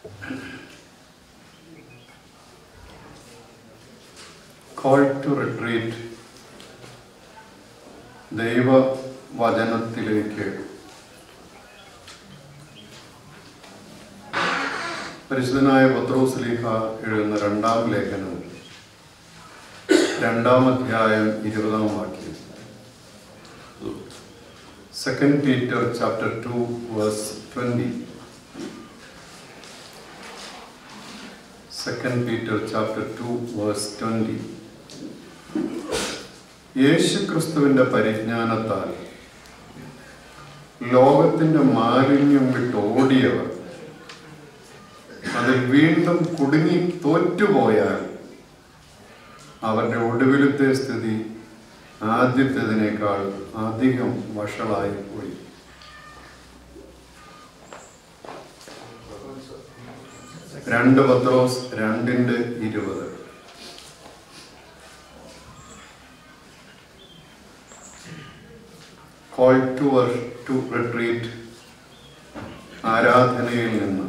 Call to retreat ദൈവവചനത്തിലേക്ക് പരിശുദ്ധനായ പത്രോസ്ലീഹ എഴുതുന്ന രണ്ടാം ലേഖനം രണ്ടാം അധ്യായം ഇരുപതാം വാക്യം second Peter chapter two verse twenty second Peter chapter two verse twenty യേശു ക്രിസ്തുവിന്റെ പരിജ്ഞാനത്താൽ ലോകത്തിന്റെ മാലിന്യം വിട്ട് ഓടിയവർ അതിൽ വീണ്ടും കുടുങ്ങി തോറ്റുപോയാൽ അവരുടെ ഒടുവിലത്തെ സ്ഥിതി ആദ്യത്തേതിനേക്കാൾ അധികം വഷളായി പോയി രണ്ട് പത്രോസ് രണ്ടിന്റെ ഇരുപത് കോൾ ടു ടു റിട്രീറ്റ് ആരാധനയിൽ നിന്ന്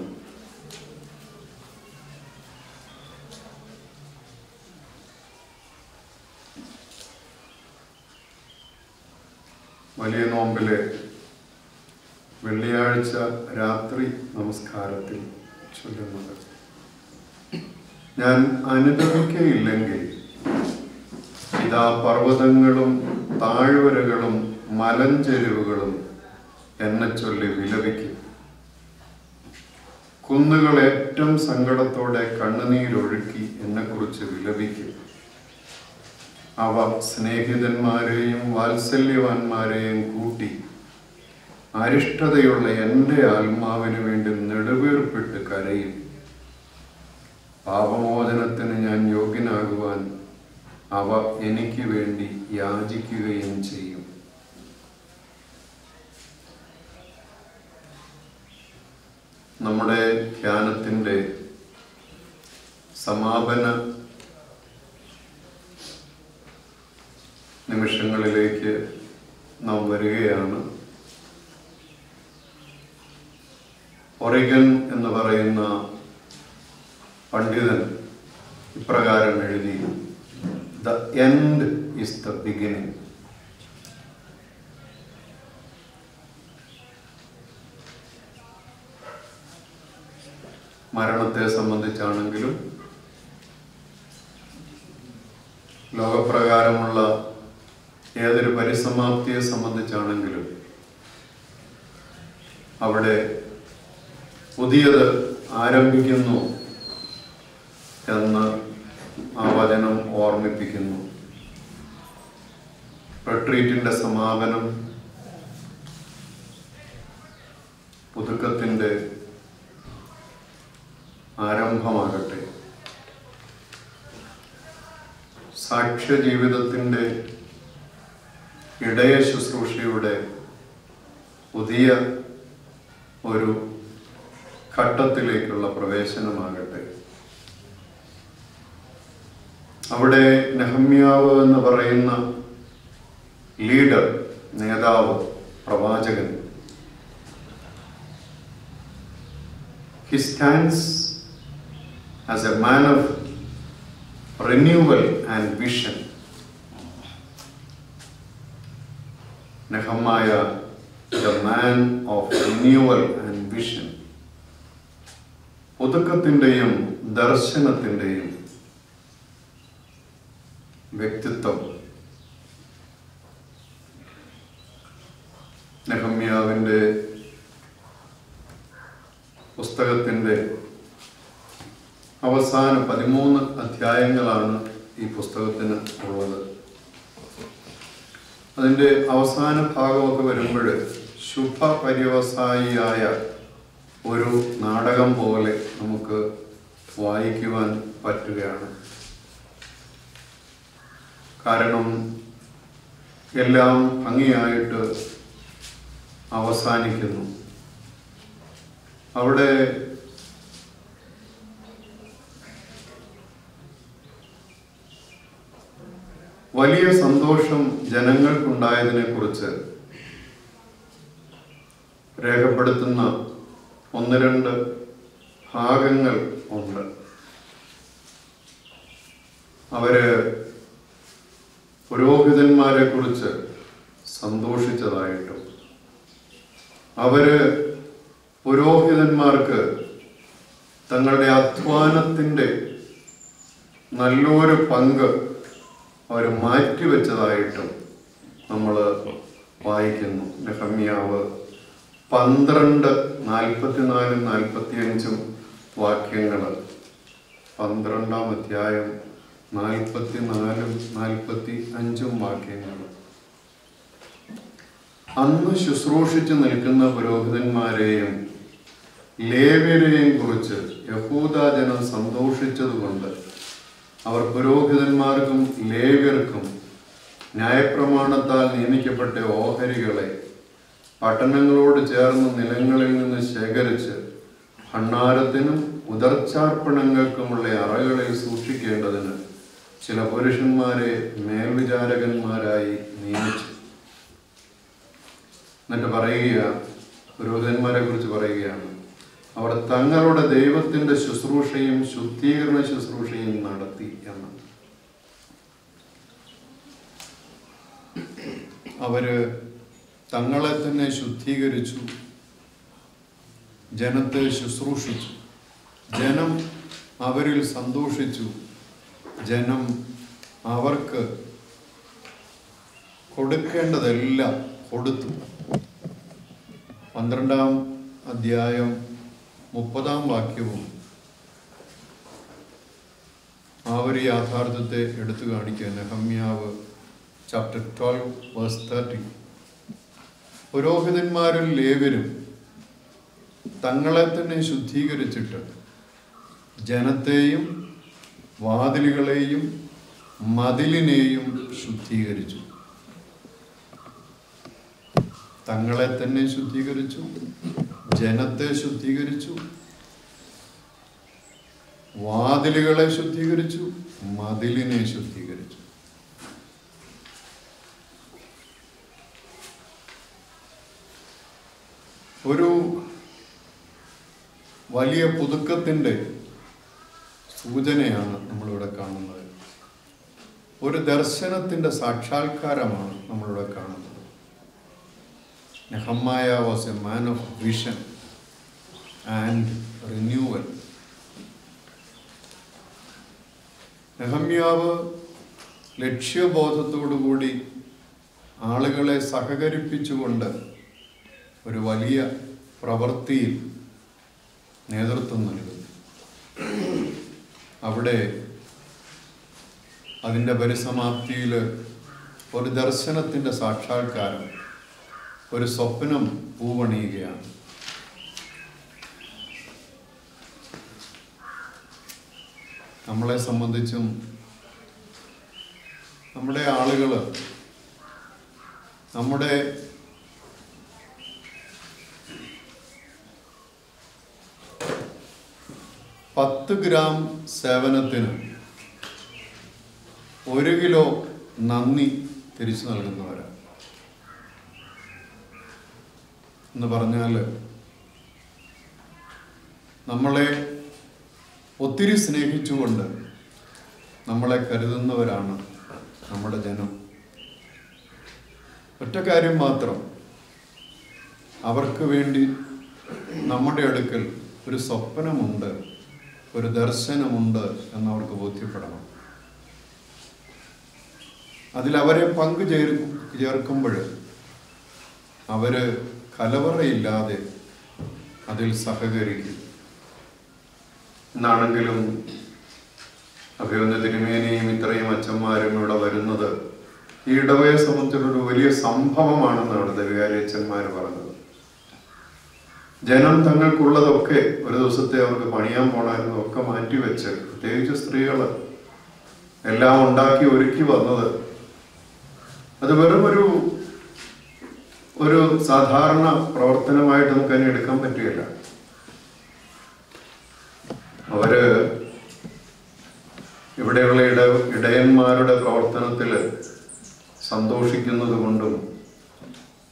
വലിയ നോമ്പിലെ വെള്ളിയാഴ്ച രാത്രി നമസ്കാരത്തിൽ ചൊല്ലുന്നത് ഞാൻ അനുഭവിക്കയില്ലെങ്കിൽ ഇതാ പർവ്വതങ്ങളും താഴ്വരകളും മലഞ്ചെരിവുകളും എന്നെ ചൊല്ലി വിലപിക്കും കുന്നുകൾ ഏറ്റവും സങ്കടത്തോടെ കണ്ണുനീരൊഴുക്കി എന്നെക്കുറിച്ച് വിലപിക്കും അവ സ്നേഹിതന്മാരെയും വാത്സല്യവാന്മാരെയും കൂട്ടി അരിഷ്ടതയുള്ള എൻ്റെ ആത്മാവിന് വേണ്ടി നെടുവീർപ്പിട്ട് കരയും പാപമോചനത്തിന് ഞാൻ യോഗ്യനാകുവാൻ അവ എനിക്ക് വേണ്ടി യാചിക്കുകയും ചെയ്യും നമ്മുടെ ധ്യാനത്തിൻ്റെ സമാപന നിമിഷങ്ങളിലേക്ക് നാം വരികയാണ് ഒറിഗൻ എന്ന് പറയുന്ന പണ്ഡിതൻ ഇപ്രകാരം എഴുതി the end is the beginning മരണത്തെ സംബന്ധിച്ചാണെങ്കിലും ലോകപ്രകാരമുള്ള ഏതൊരു പരിസമാപ്തിയെ സംബന്ധിച്ചാണെങ്കിലും അവിടെ പുതിയത് ആരംഭിക്കുന്നു എന്ന് ആ വചനം ഓർമ്മിപ്പിക്കുന്നു റിട്രീറ്റിന്റെ സമാപനം പുതുക്കത്തിന്റെ ആരംഭമാകട്ടെ സാക്ഷ്യ ജീവിതത്തിൻ്റെ ഇടയ ശുശ്രൂഷയുടെ പുതിയ ഒരു ഘട്ടത്തിലേക്കുള്ള പ്രവേശനമാകട്ടെ അവിടെ നെഹമ്യാവ് എന്ന് പറയുന്ന ലീഡർ നേതാവ് പ്രവാചകൻ he stands as a man of renewal and vision Nehemiah the man of renewal and vision പുതുക്കത്തിൻ്റെയും ദർശനത്തിൻ്റെയും വ്യക്തിത്വം നെഹമ്യാവിൻ്റെ പുസ്തകത്തിൻ്റെ അവസാന പതിമൂന്ന് അധ്യായങ്ങളാണ് ഈ പുസ്തകത്തിന് ഉള്ളത് അതിൻ്റെ അവസാന ഭാഗമൊക്കെ വരുമ്പോൾ ശുഭ പര്യവസായിയായ ഒരു നാടകം പോലെ നമുക്ക് വായിക്കുവാൻ പറ്റുകയാണ് കാരണം എല്ലാം ഭംഗിയായിട്ട് അവസാനിക്കുന്നു അവിടെ വലിയ സന്തോഷം ജനങ്ങൾക്കുണ്ടായതിനെ കുറിച്ച് രേഖപ്പെടുത്തുന്ന ഒന്ന് രണ്ട് ഭാഗങ്ങൾ ഉണ്ട് അവര് പുരോഹിതന്മാരെ കുറിച്ച് സന്തോഷിച്ചതായിട്ടും അവര് പുരോഹിതന്മാർക്ക് തങ്ങളുടെ അധ്വാനത്തിൻ്റെ നല്ലൊരു പങ്ക് അവർ മാറ്റിവെച്ചതായിട്ടും നമ്മൾ വായിക്കുന്നു നെഹമ്യാവ് പന്ത്രണ്ട് നാൽപ്പത്തിനാലും നാൽപ്പത്തിയഞ്ചും വാക്യങ്ങൾ പന്ത്രണ്ടാം അധ്യായം നാൽപ്പത്തിനാലും നാൽപ്പത്തി അഞ്ചും വാക്യങ്ങൾ അന്ന് ശുശ്രൂഷിച്ചു നിൽക്കുന്ന പുരോഹിതന്മാരെയും ലേവ്യരെയും കുറിച്ച് യഹൂദാജനം സന്തോഷിച്ചതുകൊണ്ട് അവർ പുരോഹിതന്മാർക്കും ലേവ്യർക്കും ന്യായപ്രമാണത്താൽ നിയമിക്കപ്പെട്ട ഓഹരികളെ പട്ടണങ്ങളോട് ചേർന്ന് നിലങ്ങളിൽ നിന്ന് ശേഖരിച്ച് ഭണ്ണാരത്തിനും ഉദർച്ചാർപ്പണങ്ങൾക്കുമുള്ള അറകളിൽ സൂക്ഷിക്കേണ്ടതിന് ചില പുരുഷന്മാരെ മേൽവിചാരകന്മാരായി നിയമിച്ചു എന്നിട്ട് പറയുക പുരോഹിതന്മാരെ കുറിച്ച് പറയുകയാണ് അവർ തങ്ങളുടെ ദൈവത്തിന്റെ ശുശ്രൂഷയും ശുദ്ധീകരണ ശുശ്രൂഷയും നടത്തി എന്ന് അവര് തങ്ങളെ തന്നെ ശുദ്ധീകരിച്ചു ജനത്തെ ശുശ്രൂഷിച്ചു ജനം അവരിൽ സന്തോഷിച്ചു ജനം അവർക്ക് കൊടുക്കേണ്ടതെല്ലാം കൊടുത്തു പന്ത്രണ്ടാം അധ്യായം മുപ്പതാം വാക്യവും ആ ഒരു യാഥാർത്ഥ്യത്തെ എടുത്തു കാണിക്കുക നെഹമ്യാവ് ചാപ്റ്റർ ട്വൽവ് വേഴ്സ് തേർട്ടി പുരോഹിതന്മാരും ലേവരും തങ്ങളെ തന്നെ ശുദ്ധീകരിച്ചിട്ട് ജനത്തെയും വാതിലുകളെയും മതിലിനെയും ശുദ്ധീകരിച്ചു തങ്ങളെ തന്നെ ശുദ്ധീകരിച്ചു ജനത്തെ ശുദ്ധീകരിച്ചു വാതിലുകളെ ശുദ്ധീകരിച്ചു മതിലിനെ ശുദ്ധീകരിച്ചു ഒരു വലിയ പുതുക്കത്തിൻ്റെ സൂചനയാണ് നമ്മളിവിടെ കാണുന്നത് ഒരു ദർശനത്തിൻ്റെ സാക്ഷാത്കാരമാണ് നമ്മളിവിടെ കാണുന്നത് Nehemiah was a man of vision and renewal നെഹമ്യാവ് ലക്ഷ്യബോധത്തോടുകൂടി ആളുകളെ സഹകരിപ്പിച്ചുകൊണ്ട് ഒരു വലിയ പ്രവൃത്തിയിൽ നേതൃത്വം നൽകുന്നു അവിടെ അതിൻ്റെ പരിസമാപ്തിയിൽ ഒരു ദർശനത്തിൻ്റെ സാക്ഷാത്കാരം ഒരു സ്വപ്നം പൂവണിയുകയാണ് നമ്മളെ സംബന്ധിച്ചും നമ്മുടെ ആളുകൾ നമ്മുടെ പത്ത് ഗ്രാം സേവനത്തിന് ഒരു കിലോ നന്ദി തിരിച്ചു നൽകുന്നവരാണ് എന്ന് പറഞ്ഞാൽ നമ്മളെ ഒത്തിരി സ്നേഹിച്ചുകൊണ്ട് നമ്മളെ കരുതുന്നവരാണ് നമ്മുടെ ജനം ഒറ്റ കാര്യം മാത്രം അവർക്ക് വേണ്ടി നമ്മുടെ അടുക്കൽ ഒരു സ്വപ്നമുണ്ട് ഒരു ദർശനമുണ്ട് എന്നവർക്ക് ബോധ്യപ്പെടണം അതിലവരെ പങ്കു ചേർ ചേർക്കുമ്പോൾ അവര് കലവറയില്ലാതെ അതിൽ സഹകരിക്കും എന്നാണെങ്കിലും അഭിവന്ദ തിരുമേനിയും ഇത്രയും അച്ഛന്മാരും ഇവിടെ വരുന്നത് ഈ ഇടവയെ സംബന്ധിച്ചൊരു വലിയ സംഭവമാണെന്നാണ് ദരികാരിയച്ഛന്മാർ പറഞ്ഞത് ജനം തങ്ങൾക്കുള്ളതൊക്കെ ഒരു ദിവസത്തെ അവർക്ക് പണിയാൻ പോണായിരുന്നതൊക്കെ മാറ്റിവെച്ച് പ്രത്യേകിച്ച് സ്ത്രീകൾ എല്ലാം ഉണ്ടാക്കി ഒരുക്കി വന്നത് അത് വെറും ഒരു ഒരു സാധാരണ പ്രവർത്തനമായിട്ട് നമുക്ക് അതിനെ എടുക്കാൻ പറ്റുകയില്ല അവര് ഇവിടെയുള്ള ഇട ഇടയന്മാരുടെ പ്രവർത്തനത്തിൽ സന്തോഷിക്കുന്നത് കൊണ്ടും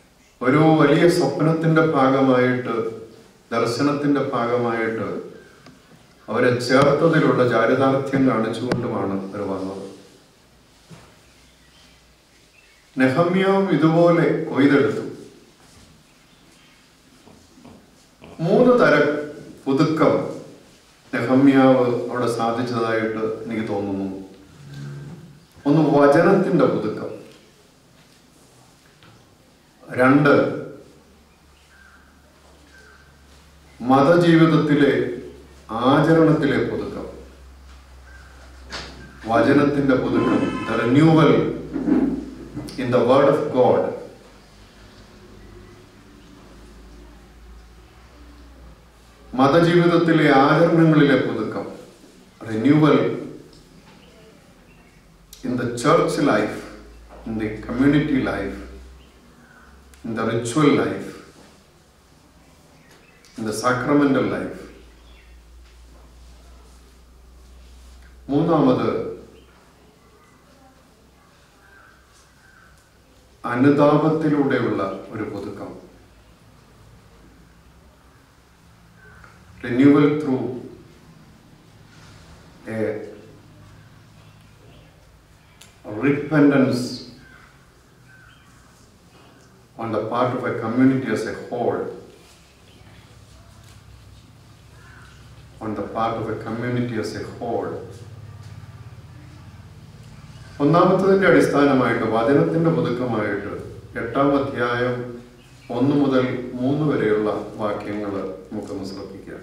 ഒരു വലിയ സ്വപ്നത്തിന്റെ ഭാഗമായിട്ട് ദർശനത്തിന്റെ ഭാഗമായിട്ട് അവരെ ചേർത്തതിലുള്ള ചാരിതാർത്ഥ്യം കാണിച്ചുകൊണ്ടുമാണ് അവർ വന്നത് നെഹമ്യാവും ഇതുപോലെ കൊയ്തെടുത്തു മൂന്ന് തരം പുതുക്കം നെഹമ്യാവ് അവിടെ സാധിച്ചതായിട്ട് എനിക്ക് തോന്നുന്നു ഒന്ന് വചനത്തിന്റെ പുതുക്കം രണ്ട് മതജീവിതത്തിലെ ആചരണത്തിലെ പുതുക്കം വചനത്തിന്റെ പുതുക്കം the renewal in the word of God മതജീവിതത്തിലെ ആചരണങ്ങളിലെ പുതുക്കം renewal in the church life in the community life in the ritual life in the sacramental life മൂന്നാമത് അനുതാപത്തിലൂടെയുള്ള ഒരു പുതുക്കം renewal through a repentance on the part of a community as a whole, on the part of a community as a whole. ഒന്നാമത്തതിന്റെ അടിസ്ഥാനമായിട്ട് വചനത്തിന്റെ പുതുക്കമായിട്ട് എട്ടാം അധ്യായം ഒന്ന് മുതൽ മൂന്ന് വരെയുള്ള വാക്യങ്ങൾ നമുക്കൊന്ന് ശ്രദ്ധിക്കാം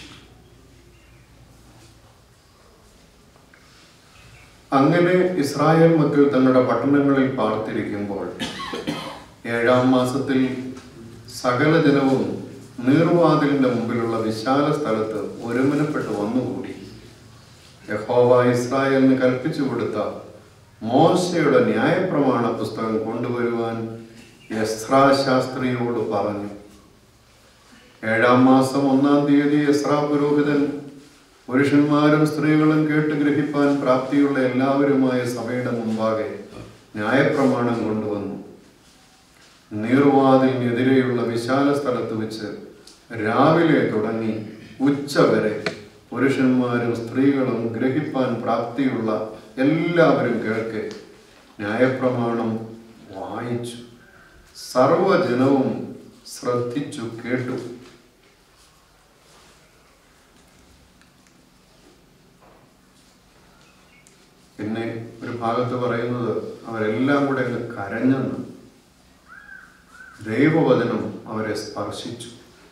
അങ്ങനെ ഇസ്രായേൽ മക്കൾ തങ്ങളുടെ പട്ടണങ്ങളിൽ പാർത്തിരിക്കുമ്പോൾ ഏഴാം മാസത്തിൽ സകല ജനവും നീർവാതിലിന്റെ മുമ്പിലുള്ള വിശാല സ്ഥലത്ത് ഒരുമനപ്പെട്ട് വന്നുകൂടി യഹോവ ഇസ്രായേലിന് കൽപ്പിച്ചു കൊടുത്ത മോശയുടെ ന്യായപ്രമാണ പുസ്തകം കൊണ്ടുവരുവാൻ യസ്രാ ശാസ്ത്രിയോട് പറഞ്ഞു ഏഴാം മാസം ഒന്നാം തീയതി യസ്രാ പുരോഹിതൻ പുരുഷന്മാരും സ്ത്രീകളും കേട്ട് ഗ്രഹിപ്പാൻ പ്രാപ്തിയുള്ള എല്ലാവരുമായ സഭയുടെ മുമ്പാകെ ന്യായപ്രമാണം കൊണ്ടുവന്നു നീർവാതിലിനെതിരെയുള്ള വിശാല സ്ഥലത്ത് വെച്ച് രാവിലെ തുടങ്ങി ഉച്ച വരെ പുരുഷന്മാരും സ്ത്രീകളും ഗ്രഹിപ്പാൻ പ്രാപ്തിയുള്ള എല്ലാവരും കേൾക്കെ ന്യായപ്രമാണം വായിച്ചു സർവജനവും ശ്രദ്ധിച്ചു കേട്ടു പിന്നെ ഒരു ഭാഗത്ത് പറയുന്നത് അവരെല്ലാം കൂടെ അങ്ങ് കരഞ്ഞെന്ന് ദൈവവചനം അവരെ സ്പർശിച്ചു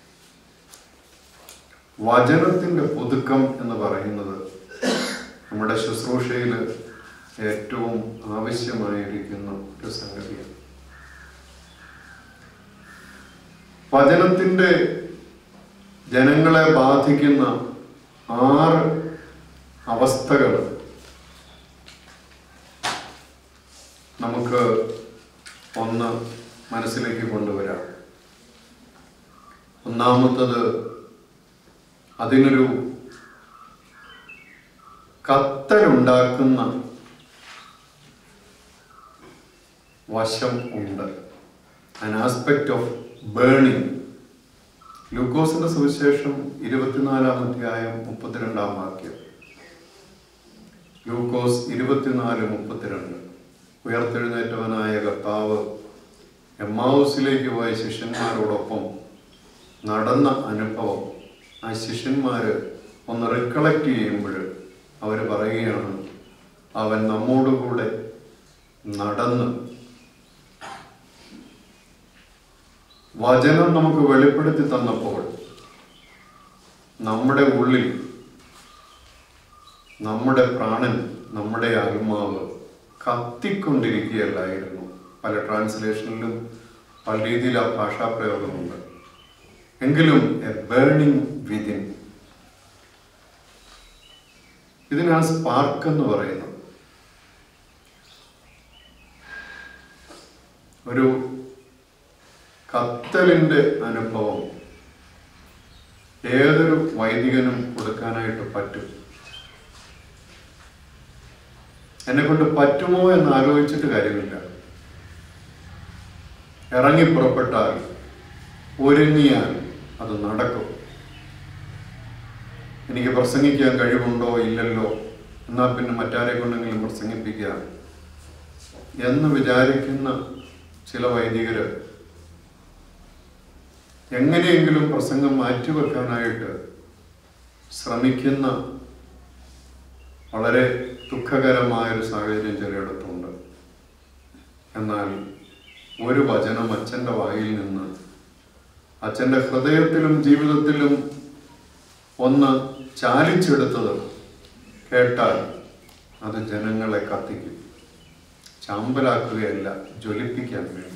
വചനത്തിന്റെ പുതുക്കം എന്ന് പറയുന്നത് നമ്മുടെ ശുശ്രൂഷയിൽ ഏറ്റവും ആവശ്യമായിരിക്കുന്ന ഒരു സംഗതിയാണ് വചനത്തിന്റെ ജനങ്ങളെ ബാധിക്കുന്ന ആറ് അവസ്ഥകൾ നമുക്ക് ഒന്ന് മനസ്സിലേക്ക് കൊണ്ടുവരാം ഒന്നാമത്തത് അതിനൊരു കത്തലുണ്ടാക്കുന്ന വശം ഉണ്ട് an ആസ്പെക്ട് ഓഫ് ബേണിംഗ് ലൂക്കോസിന്റെ സുവിശേഷം ഇരുപത്തിനാലാം അധ്യായം മുപ്പത്തിരണ്ടാം വാക്യം ലൂക്കോസ് ഇരുപത്തിനാല് മുപ്പത്തിരണ്ട് ഉയർത്തെഴുന്നേറ്റവനായ കർത്താവ് എമ്മാവൂസിലേക്ക് പോയ ശിഷ്യന്മാരോടൊപ്പം നടന്ന അനുഭവം ആ ശിഷ്യന്മാര് ഒന്ന് റിക്കളക്ട് ചെയ്യുമ്പോൾ അവർ പറയുകയാണ് അവൻ നമ്മോടുകൂടെ നടന്ന് വചനം നമുക്ക് വെളിപ്പെടുത്തി തന്നപ്പോൾ നമ്മുടെ ഉള്ളിൽ നമ്മുടെ പ്രാണൻ നമ്മുടെ ആത്മാവ് കത്തിക്കൊണ്ടിരിക്കുകയല്ലായിരുന്നു പല ട്രാൻസ്ലേഷനിലും പല രീതിയിൽ ആ ഭാഷാപ്രയോഗമുണ്ട് എങ്കിലും എ ബേണിംഗ് വിതിൻ ഇതിനാണ് സ്പാർക്ക് എന്ന് പറയുന്നത് ഒരു കത്തലിന്റെ അനുഭവം ഏതൊരു വൈദികനും കൊടുക്കാനായിട്ട് പറ്റും എന്നെ കൊണ്ട് പറ്റുമോ എന്ന് ആലോചിച്ചിട്ട് കാര്യമില്ല ഇറങ്ങി പുറപ്പെട്ടാൽ ഒരുങ്ങിയാൽ അത് നടക്കും എനിക്ക് പ്രസംഗിക്കാൻ കഴിവുണ്ടോ ഇല്ലല്ലോ എന്നാൽ പിന്നെ മറ്റാരെ കൊണ്ടെങ്കിലും പ്രസംഗിപ്പിക്കുക എന്ന് വിചാരിക്കുന്ന ചില വൈദികര് എങ്ങനെയെങ്കിലും പ്രസംഗം മാറ്റിവെക്കാനായിട്ട് ശ്രമിക്കുന്ന വളരെ ദുഃഖകരമായ ഒരു സാഹചര്യം ചിലയിടത്തുണ്ട് എന്നാൽ ഒരു വചനം അച്ഛൻ്റെ വായിൽ നിന്ന് അച്ഛൻ്റെ ഹൃദയത്തിലും ജീവിതത്തിലും ഒന്ന് ചാലിച്ചെടുത്തത് കേട്ടാൽ അത് ജനങ്ങളെ കത്തിക്കും ചാമ്പലാക്കുകയല്ല ജ്വലിപ്പിക്കാൻ വേണ്ടി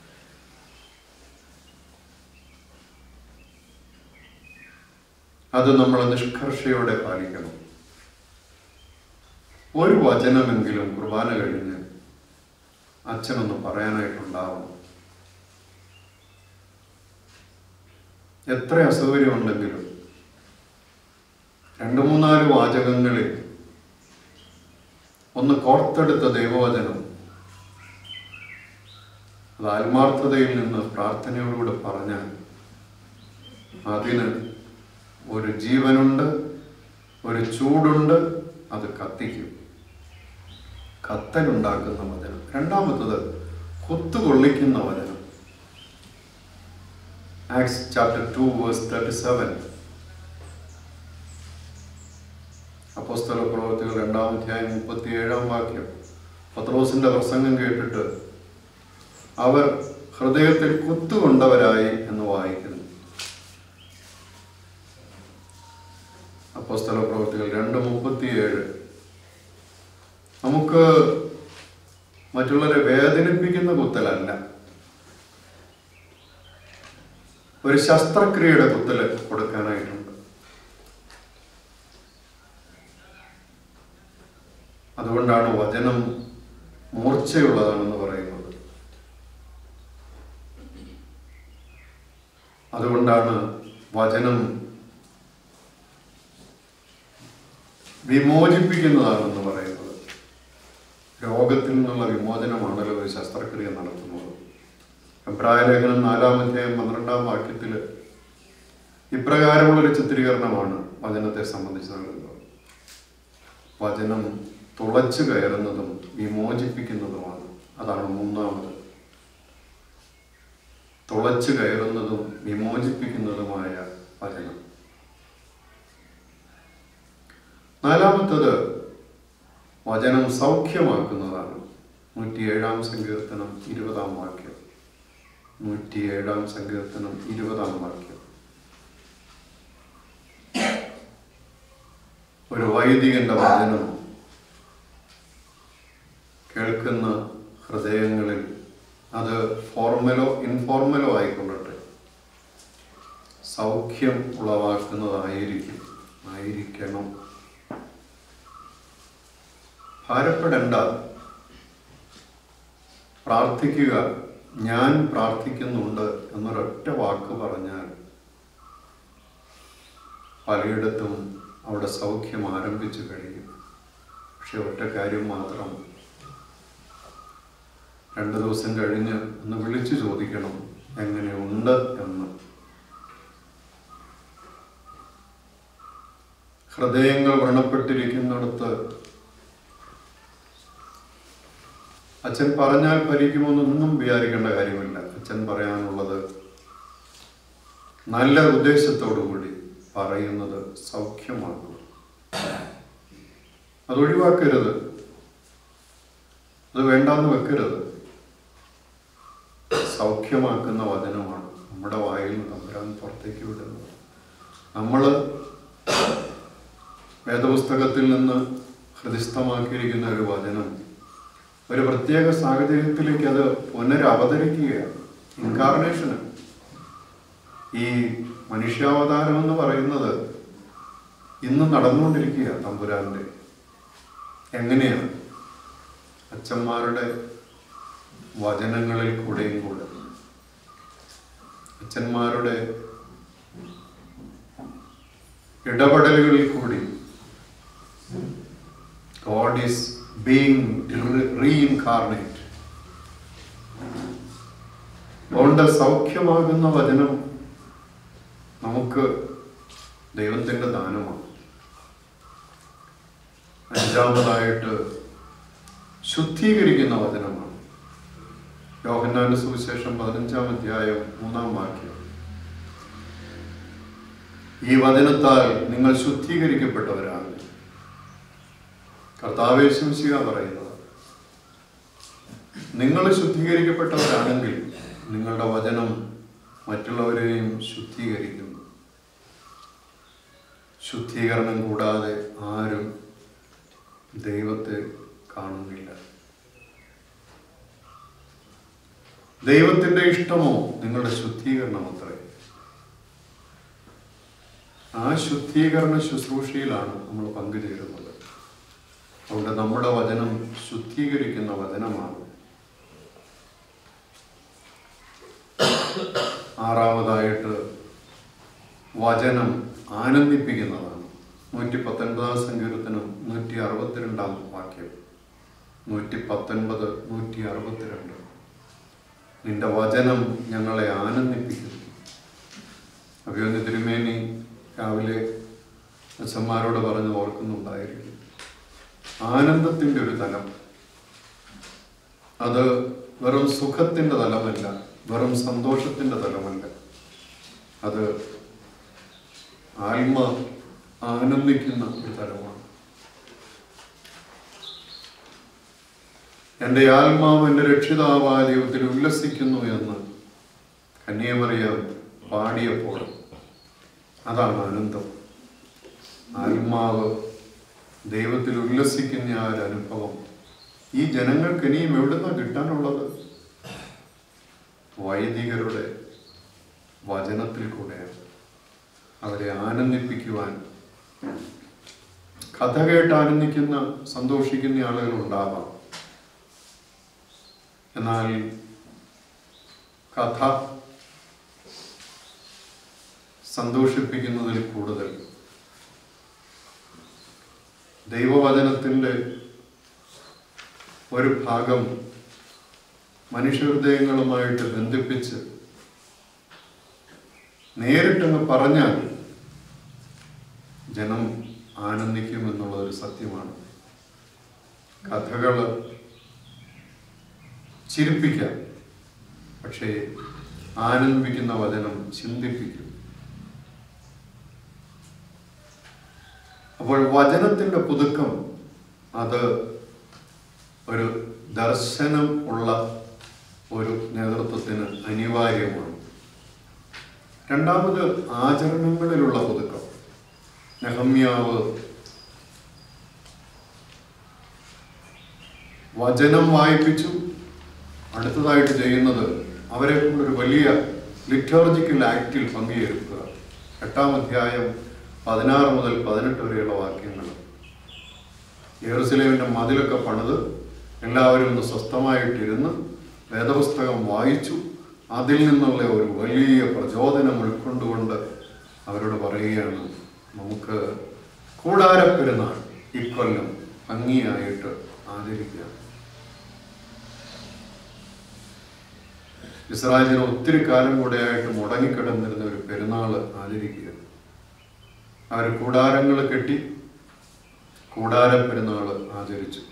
അത് നമ്മൾ നിഷ്കർഷയോടെ പാലിക്കണം ഒരു വചനമെങ്കിലും കുർബാന കഴിഞ്ഞ് അച്ഛനൊന്ന് പറയാനായിട്ടുണ്ടാവണം എത്ര അസൗകര്യമുണ്ടെങ്കിലും രണ്ടു മൂന്നാല് വാചകങ്ങളിൽ ഒന്ന് കോർത്തെടുത്ത ദൈവവചനം അത് ആത്മാർത്ഥതയിൽ നിന്ന് പ്രാർത്ഥനയോടുകൂടെ പറഞ്ഞാൽ അതിന് ഒരു ജീവനുണ്ട് ഒരു ചൂടുണ്ട് അത് കത്തിക്കും കത്തലുണ്ടാക്കുന്ന വചനം രണ്ടാമത്തത് കുത്തുകൊള്ളിക്കുന്ന വചനം Acts chapter two verse thirty seven അപ്പോസ്തല പ്രവർത്തികൾ രണ്ടാം അധ്യായം മുപ്പത്തി ഏഴാം വാക്യം പത്രോസിന്റെ പ്രസംഗം കേട്ടിട്ട് അവർ ഹൃദയത്തിൽ കുത്തുകൊണ്ടവരായി എന്ന് വായിക്കുന്നു അപ്പോസ്തല പ്രവർത്തികൾ രണ്ട് മുപ്പത്തിയേഴ് നമുക്ക് മറ്റുള്ളവരെ വേദനിപ്പിക്കുന്ന കുത്തലല്ല ഒരു ശസ്ത്രക്രിയയുടെ കുത്തല് കൊടുക്കാനായിട്ടുണ്ട് അതുകൊണ്ടാണ് വചനം മൂർച്ചയുള്ളതാണെന്ന് പറയുന്നത് അതുകൊണ്ടാണ് വചനം വിമോചിപ്പിക്കുന്നതാണെന്ന് പറയുന്നത് രോഗത്തിൽ നിന്നുള്ള വിമോചനമാണല്ലോ ഒരു ശസ്ത്രക്രിയ നടത്തുന്നത് അഭിപ്രായ ലേഖനം നാലാം അധ്യായം പന്ത്രണ്ടാം വാക്യത്തിൽ ഇപ്രകാരമുള്ളൊരു ചിത്രീകരണമാണ് വചനത്തെ സംബന്ധിച്ച് നൽകുന്നത് വചനം തുളച്ചു കയറുന്നതും വിമോചിപ്പിക്കുന്നതുമാണ് അതാണ് മൂന്നാമത് തുളച്ചു കയറുന്നതും വിമോചിപ്പിക്കുന്നതുമായ വചനം നാലാമത്തത് വചനം സൗഖ്യമാക്കുന്നതാണ് നൂറ്റിയേഴാം സങ്കീർത്തനം ഇരുപതാം വാക്യം നൂറ്റിയേഴാം സങ്കീർത്തനം ഇരുപതാം വാക്യം ഒരു വൈദികന്റെ വചനം കേൾക്കുന്ന ഹൃദയങ്ങളിൽ അത് ഫോർമലോ ഇൻഫോർമലോ ആയിക്കൊള്ളട്ടെ സൗഖ്യം ഉളവാക്കുന്നതായിരിക്കും ആയിരിക്കണം ഭാരപ്പെടേണ്ട പ്രാർത്ഥിക്കുക ഞാൻ പ്രാർത്ഥിക്കുന്നുണ്ട് എന്നൊരൊറ്റ വാക്ക് പറഞ്ഞാൽ പലയിടത്തും അവിടെ സൗഖ്യം ആരംഭിച്ചു കഴിയും പക്ഷെ ഒറ്റ കാര്യം മാത്രം രണ്ടു ദിവസം കഴിഞ്ഞ് ഒന്ന് വിളിച്ചു ചോദിക്കണം എങ്ങനെയുണ്ട് എന്ന് ഹൃദയങ്ങൾ വ്രണപ്പെട്ടിരിക്കുന്നിടത്ത് അച്ഛൻ പറഞ്ഞാൽ ഫലിക്കുമെന്നൊന്നും വിചാരിക്കേണ്ട കാര്യമില്ല അച്ഛൻ പറയാനുള്ളത് നല്ല ഉദ്ദേശത്തോടു കൂടി പറയുന്നത് സൗഖ്യമാക്കും അത് ഒഴിവാക്കരുത് അത് വേണ്ടാന്ന് വെക്കരുത് സൗഖ്യമാക്കുന്ന വചനമാണ് നമ്മുടെ വായിൽ നിന്ന് തമ്പുരാൻ പുറത്തേക്ക് വിടുന്നത് നമ്മൾ വേദപുസ്തകത്തിൽ നിന്ന് ഹൃദിസ്ഥമാക്കിയിരിക്കുന്ന ഒരു വചനം ഒരു പ്രത്യേക സാഹചര്യത്തിലേക്ക് അത് പുനരവതരിക്കുകയാണ് ഇൻകാർണേഷന് ഈ മനുഷ്യാവതാരം എന്ന് പറയുന്നത് ഇന്ന് നടന്നുകൊണ്ടിരിക്കുക തമ്പുരാന്റെ എങ്ങനെയാണ് അച്ഛന്മാരുടെ വചനങ്ങളിൽ കൂടെയും കൂടെ അച്ഛന്മാരുടെ ഇടപെടലുകളിൽ കൂടി ഗോഡ് ഈസ് ബീങ് റീഇൻകാർണേറ്റ് അതുകൊണ്ട് സൗഖ്യമാകുന്ന വചനം നമുക്ക് ദൈവത്തിൻ്റെ ദാനമാണ് അഞ്ചാമതായിട്ട് ശുദ്ധീകരിക്കുന്ന വചനമാണ് യോഹന്നാന്റെ സുവിശേഷം പതിനഞ്ചാം അധ്യായം മൂന്നാം വാക്യം ഈ വചനത്താൽ നിങ്ങൾ ശുദ്ധീകരിക്കപ്പെട്ടവരാണ് കർത്താവേശംശിക പറയുന്നത് നിങ്ങൾ ശുദ്ധീകരിക്കപ്പെട്ടവരാണെങ്കിൽ നിങ്ങളുടെ വചനം മറ്റുള്ളവരെയും ശുദ്ധീകരിക്കുന്നു ശുദ്ധീകരണം കൂടാതെ ആരും ദൈവത്തെ കാണുന്നില്ല ദൈവത്തിന്റെ ഇഷ്ടമോ നിങ്ങളുടെ ശുദ്ധീകരണം അത്രേ ആ ശുദ്ധീകരണ ശുശ്രൂഷയിലാണ് നമ്മൾ പങ്കുചേരുന്നത് അതുകൊണ്ട് നമ്മുടെ വചനം ശുദ്ധീകരിക്കുന്ന വചനമാണ് ആറാമതായിട്ട് വചനം ആനന്ദിപ്പിക്കുന്നതാണ് നൂറ്റി പത്തൊൻപതാം സങ്കീർത്തനം നൂറ്റി അറുപത്തിരണ്ടാം വാക്യം നൂറ്റി പത്തൊൻപത് നൂറ്റി അറുപത്തിരണ്ട് നിന്റെ വചനം ഞങ്ങളെ ആനന്ദിപ്പിക്കുന്നു അഭിയോന്യ തിരുമേനി രാവിലെ അച്ഛന്മാരോട് പറഞ്ഞ് ഓർക്കുന്നുണ്ടായിരിക്കും ആനന്ദത്തിൻ്റെ ഒരു തലം അത് വെറും സുഖത്തിൻ്റെ തലമല്ല വെറും സന്തോഷത്തിൻ്റെ തലമല്ല അത് ആത്മ ആനന്ദിക്കുന്ന ഒരു തലമാണ് എൻ്റെ ആത്മാവ് എൻ്റെ രക്ഷിതാവായ ദൈവത്തിൽ ഉല്ലസിക്കുന്നു എന്ന് കന്യാമറിയാം പാടിയപ്പോൾ അതാണ് ആനന്ദം ആത്മാവ് ദൈവത്തിൽ ഉല്ലസിക്കുന്ന ആ ഒരു അനുഭവം ഈ ജനങ്ങൾക്ക് ഇനിയും എവിടുന്ന കിട്ടാനുള്ളത് വൈദികരുടെ വചനത്തിൽ കൂടെയാണ് അവരെ ആനന്ദിപ്പിക്കുവാൻ കഥ കേട്ട് ആനന്ദിക്കുന്ന സന്തോഷിക്കുന്ന ആളുകൾ ഉണ്ടാവാം എന്നാൽ കഥ സന്തോഷിപ്പിക്കുന്നതിൽ കൂടുതൽ ദൈവവചനത്തിൻ്റെ ഒരു ഭാഗം മനുഷ്യഹൃദയങ്ങളുമായിട്ട് ബന്ധിപ്പിച്ച് നേരിട്ടങ്ങ് പറഞ്ഞാൽ ജനം ആനന്ദിക്കും എന്നുള്ളതൊരു സത്യമാണ് കഥകൾ ചിരിപ്പിക്കാം പക്ഷേ ആനന്ദിപ്പിക്കുന്ന വചനം ചിന്തിപ്പിക്കും അപ്പോൾ വചനത്തിൻ്റെ പുതുക്കം അത് ഒരു ദർശനം ഉള്ള ഒരു നേതൃത്വത്തിന് അനിവാര്യമാണ് രണ്ടാമത് ആചരണങ്ങളിലുള്ള പുതുക്കം നെഹമ്യാവ് വചനം വായിപ്പിച്ചു അടുത്തതായിട്ട് ചെയ്യുന്നത് അവരെ കൊണ്ടൊരു വലിയ ലിറ്റോർജിക്കൽ ആക്റ്റിൽ പങ്കുചേർക്കുക എട്ടാം അധ്യായം പതിനാറ് മുതൽ പതിനെട്ട് വരെയുള്ള വാക്യങ്ങൾ യെറുസലേമിൻ്റെ മതിലൊക്കെ പണിത് എല്ലാവരും ഒന്ന് സ്വസ്ഥമായിട്ടിരുന്ന് വേദപുസ്തകം വായിച്ചു അതിൽ നിന്നുള്ള ഒരു വലിയ പ്രചോദനം ഉൾക്കൊണ്ടുകൊണ്ട് അവരോട് പറയുകയാണ് നമുക്ക് കൂടാരപ്പെരുന്നാൾ ഇക്കൊല്ലം ഭംഗിയായിട്ട് ആചരിക്കുക ഇസ്രായേലിന് ഒത്തിരി കാലം കൂടെയായിട്ട് മുടങ്ങിക്കിടന്നിരുന്ന ഒരു പെരുന്നാൾ ആചരിക്കുക അവർ കൂടാരങ്ങൾ കെട്ടി കൂടാര പെരുന്നാൾ ആചരിച്ചു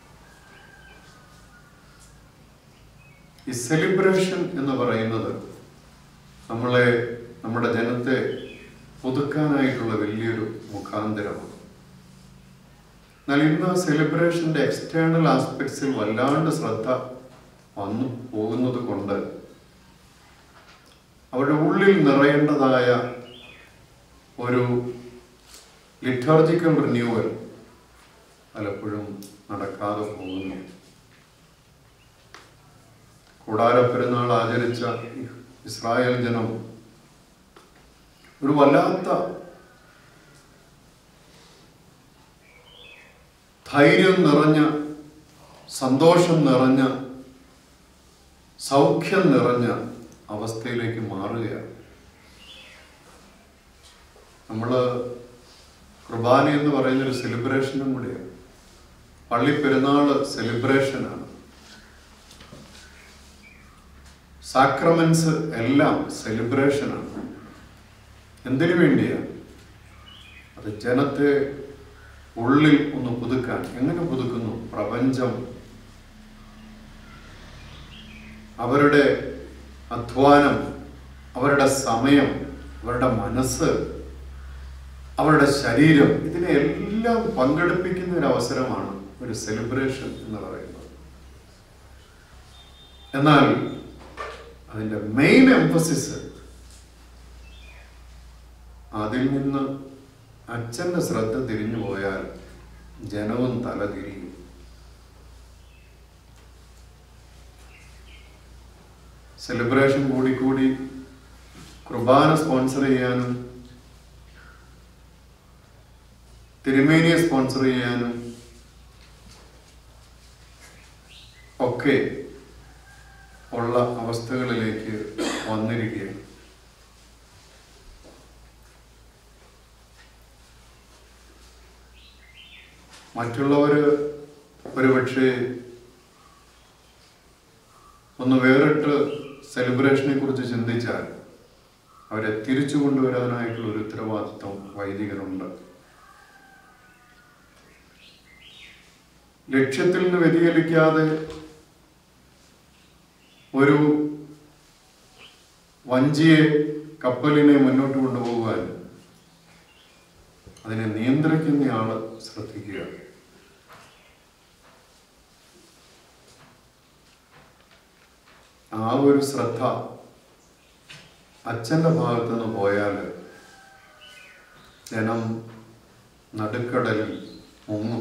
ഈ സെലിബ്രേഷൻ എന്ന് പറയുന്നത് നമ്മളെ നമ്മുടെ ജനത്തെ പുതുക്കാനായിട്ടുള്ള വലിയൊരു മുഖാന്തരമാണ് എന്നാൽ ഇന്ന് സെലിബ്രേഷന്റെ എക്സ്റ്റേണൽ ആസ്പെക്ട്സിൽ വല്ലാണ്ട് ശ്രദ്ധ വന്നു പോകുന്നത് കൊണ്ട് അവരുടെ ഉള്ളിൽ നിറയേണ്ടതായ ഒരു ലിറ്റർജിക്കൽ റിന്യൂവൽ പലപ്പോഴും നടക്കാതെ പോകുന്നു കൂടാര പെരുന്നാൾ ആചരിച്ച ഇസ്രായേൽ ജനം ഒരു വല്ലാത്ത ധൈര്യം നിറഞ്ഞ സന്തോഷം നിറഞ്ഞ സൗഖ്യം നിറഞ്ഞ അവസ്ഥയിലേക്ക് മാറുകയാണ് നമ്മൾ കുർബാന എന്ന് പറയുന്ന ഒരു സെലിബ്രേഷനും കൂടിയാണ് പള്ളി പെരുന്നാൾ സെലിബ്രേഷനാണ് സാക്രമെന്റ്സ് എല്ലാം സെലിബ്രേഷനാണ് എന്തിനു വേണ്ടിയാണ് അത് ജനത്തെ ഉള്ളിൽ ഒന്ന് പുതുക്കാൻ എങ്ങനെ പുതുക്കുന്നു പ്രപഞ്ചം അവരുടെ അധ്വാനം അവരുടെ സമയം അവരുടെ മനസ്സ് അവരുടെ ശരീരം ഇതിനെ എല്ലാം പങ്കെടുപ്പിക്കുന്ന ഒരു അവസരമാണ് ഒരു സെലിബ്രേഷൻ എന്ന് പറയുന്നത് എന്നാൽ അതിൻ്റെ മെയിൻ എംഫസിസ് അതിൽ നിന്ന് അച്ഛൻ്റെ ശ്രദ്ധ തിരിഞ്ഞു പോയാൽ ജനവും തല തിരിയും സെലിബ്രേഷൻ കൂടിക്കൂടി കുർബാന സ്പോൺസർ ചെയ്യാനും തിരുമേനിയെ സ്പോൺസർ ചെയ്യാനും ഒക്കെ ഉള്ള അവസ്ഥകളിലേക്ക് വന്നിരിക്കുകയാണ് മറ്റുള്ളവര് ഒരുപക്ഷെ ഒന്ന് വേറിട്ട് സെലിബ്രേഷനെ കുറിച്ച് ചിന്തിച്ചാൽ അവരെ തിരിച്ചു കൊണ്ടുവരാനായിട്ടുള്ള ഒരു ഉത്തരവാദിത്വം വൈദികരുണ്ട് ലക്ഷ്യത്തിൽ നിന്ന് വ്യതിചലിക്കാതെ ഒരു വഞ്ചിയെ കപ്പലിനെ മുന്നോട്ട് കൊണ്ടുപോകാൻ അതിനെ നിയന്ത്രിക്കുന്നയാള് ശ്രദ്ധിക്കുക ആ ഒരു ശ്രദ്ധ അച്ഛൻ്റെ ഭാഗത്തു നിന്ന് പോയാൽ ജനം നടുക്കടലിൽ മുങ്ങും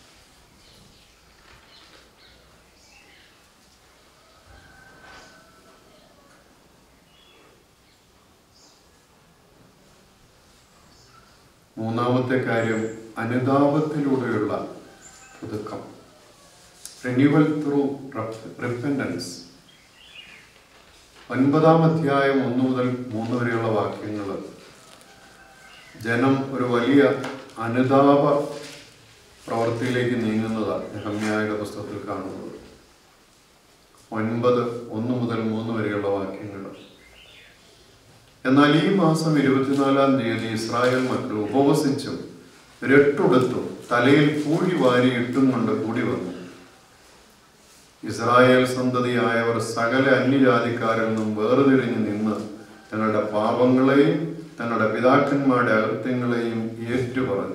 മൂന്നാമത്തെ കാര്യം അനുതാപത്തിലൂടെയുള്ള പുതുക്കം റിന്യൂവൽ ത്രൂ റിപ്പൻഡൻസ് ഒൻപതാം അധ്യായം ഒന്ന് മുതൽ മൂന്ന് വരെയുള്ള വാക്യങ്ങൾ ജനം ഒരു വലിയ അനുതാപ പ്രവൃത്തിയിലേക്ക് നീങ്ങുന്നതാണ് നെഹമ്യായുടെ പുസ്തകത്തിൽ കാണുന്നത് ഒൻപത് ഒന്ന് മുതൽ മൂന്ന് വരെയുള്ള വാക്യങ്ങൾ എന്നാൽ ഈ മാസം ഇരുപത്തിനാലാം തീയതി ഇസ്രായേൽ മക്കൾ ഉപവസിച്ചും രട്ടുടുത്തും തലയിൽ പൂഴി വാരി ഇട്ടും കൊണ്ട് കൂടി വന്നു ഇസ്രായേൽ സന്തതിയായവർ സകല അന്യജാതിക്കാരിൽ നിന്നും വേർതിരിഞ്ഞു നിന്ന് തങ്ങളുടെ പാപങ്ങളെയും തങ്ങളുടെ പിതാക്കന്മാരുടെ അകൃത്യങ്ങളെയും ഏറ്റുപറഞ്ഞു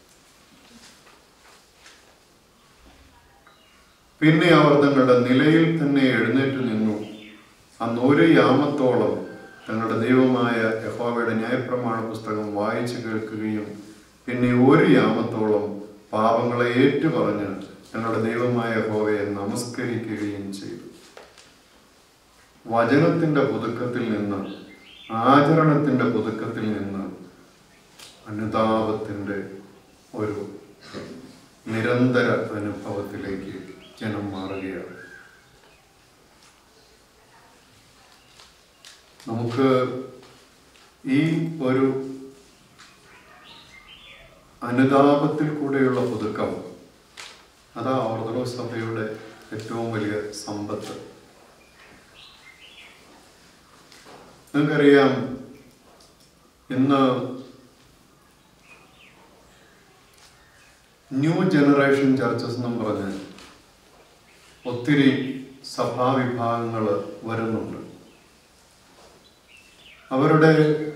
പിന്നെ അവർ തങ്ങളുടെ നിലയിൽ തന്നെ എഴുന്നേറ്റ് നിന്നു അന്ന് ഒരു യാമത്തോളം തങ്ങളുടെ ദൈവമായ യഹോവയുടെ ന്യായപ്രമാണ പുസ്തകം വായിച്ചു കേൾക്കുകയും പിന്നെ ഒരു യാമത്തോളം പാപങ്ങളെ ഏറ്റുപറഞ്ഞ് ഞങ്ങളുടെ ദൈവമായ യഹോവയെ നമസ്കരിക്കുകയും ചെയ്തു വചനത്തിന്റെ പുതുക്കത്തിൽ നിന്ന് ആചരണത്തിന്റെ പുതുക്കത്തിൽ നിന്ന് അനുതാപത്തിന്റെ ഒരു നിരന്തര അനുഭവത്തിലേക്ക് ജനം മാറുകയാണ് നമുക്ക് ഈ ഒരു അനുതാപത്തിൽ കൂടെയുള്ള പുതുക്കം അതാ ഓർത്തഡോക്സ് സഭയുടെ ഏറ്റവും വലിയ സമ്പത്ത് നിങ്ങൾക്കറിയാം ഇന്ന് ന്യൂ ജനറേഷൻ ചർച്ചസ് എന്നും പറഞ്ഞ് ഒത്തിരി സഭാവിഭാഗങ്ങൾ വരുന്നുണ്ട് അവരുടെ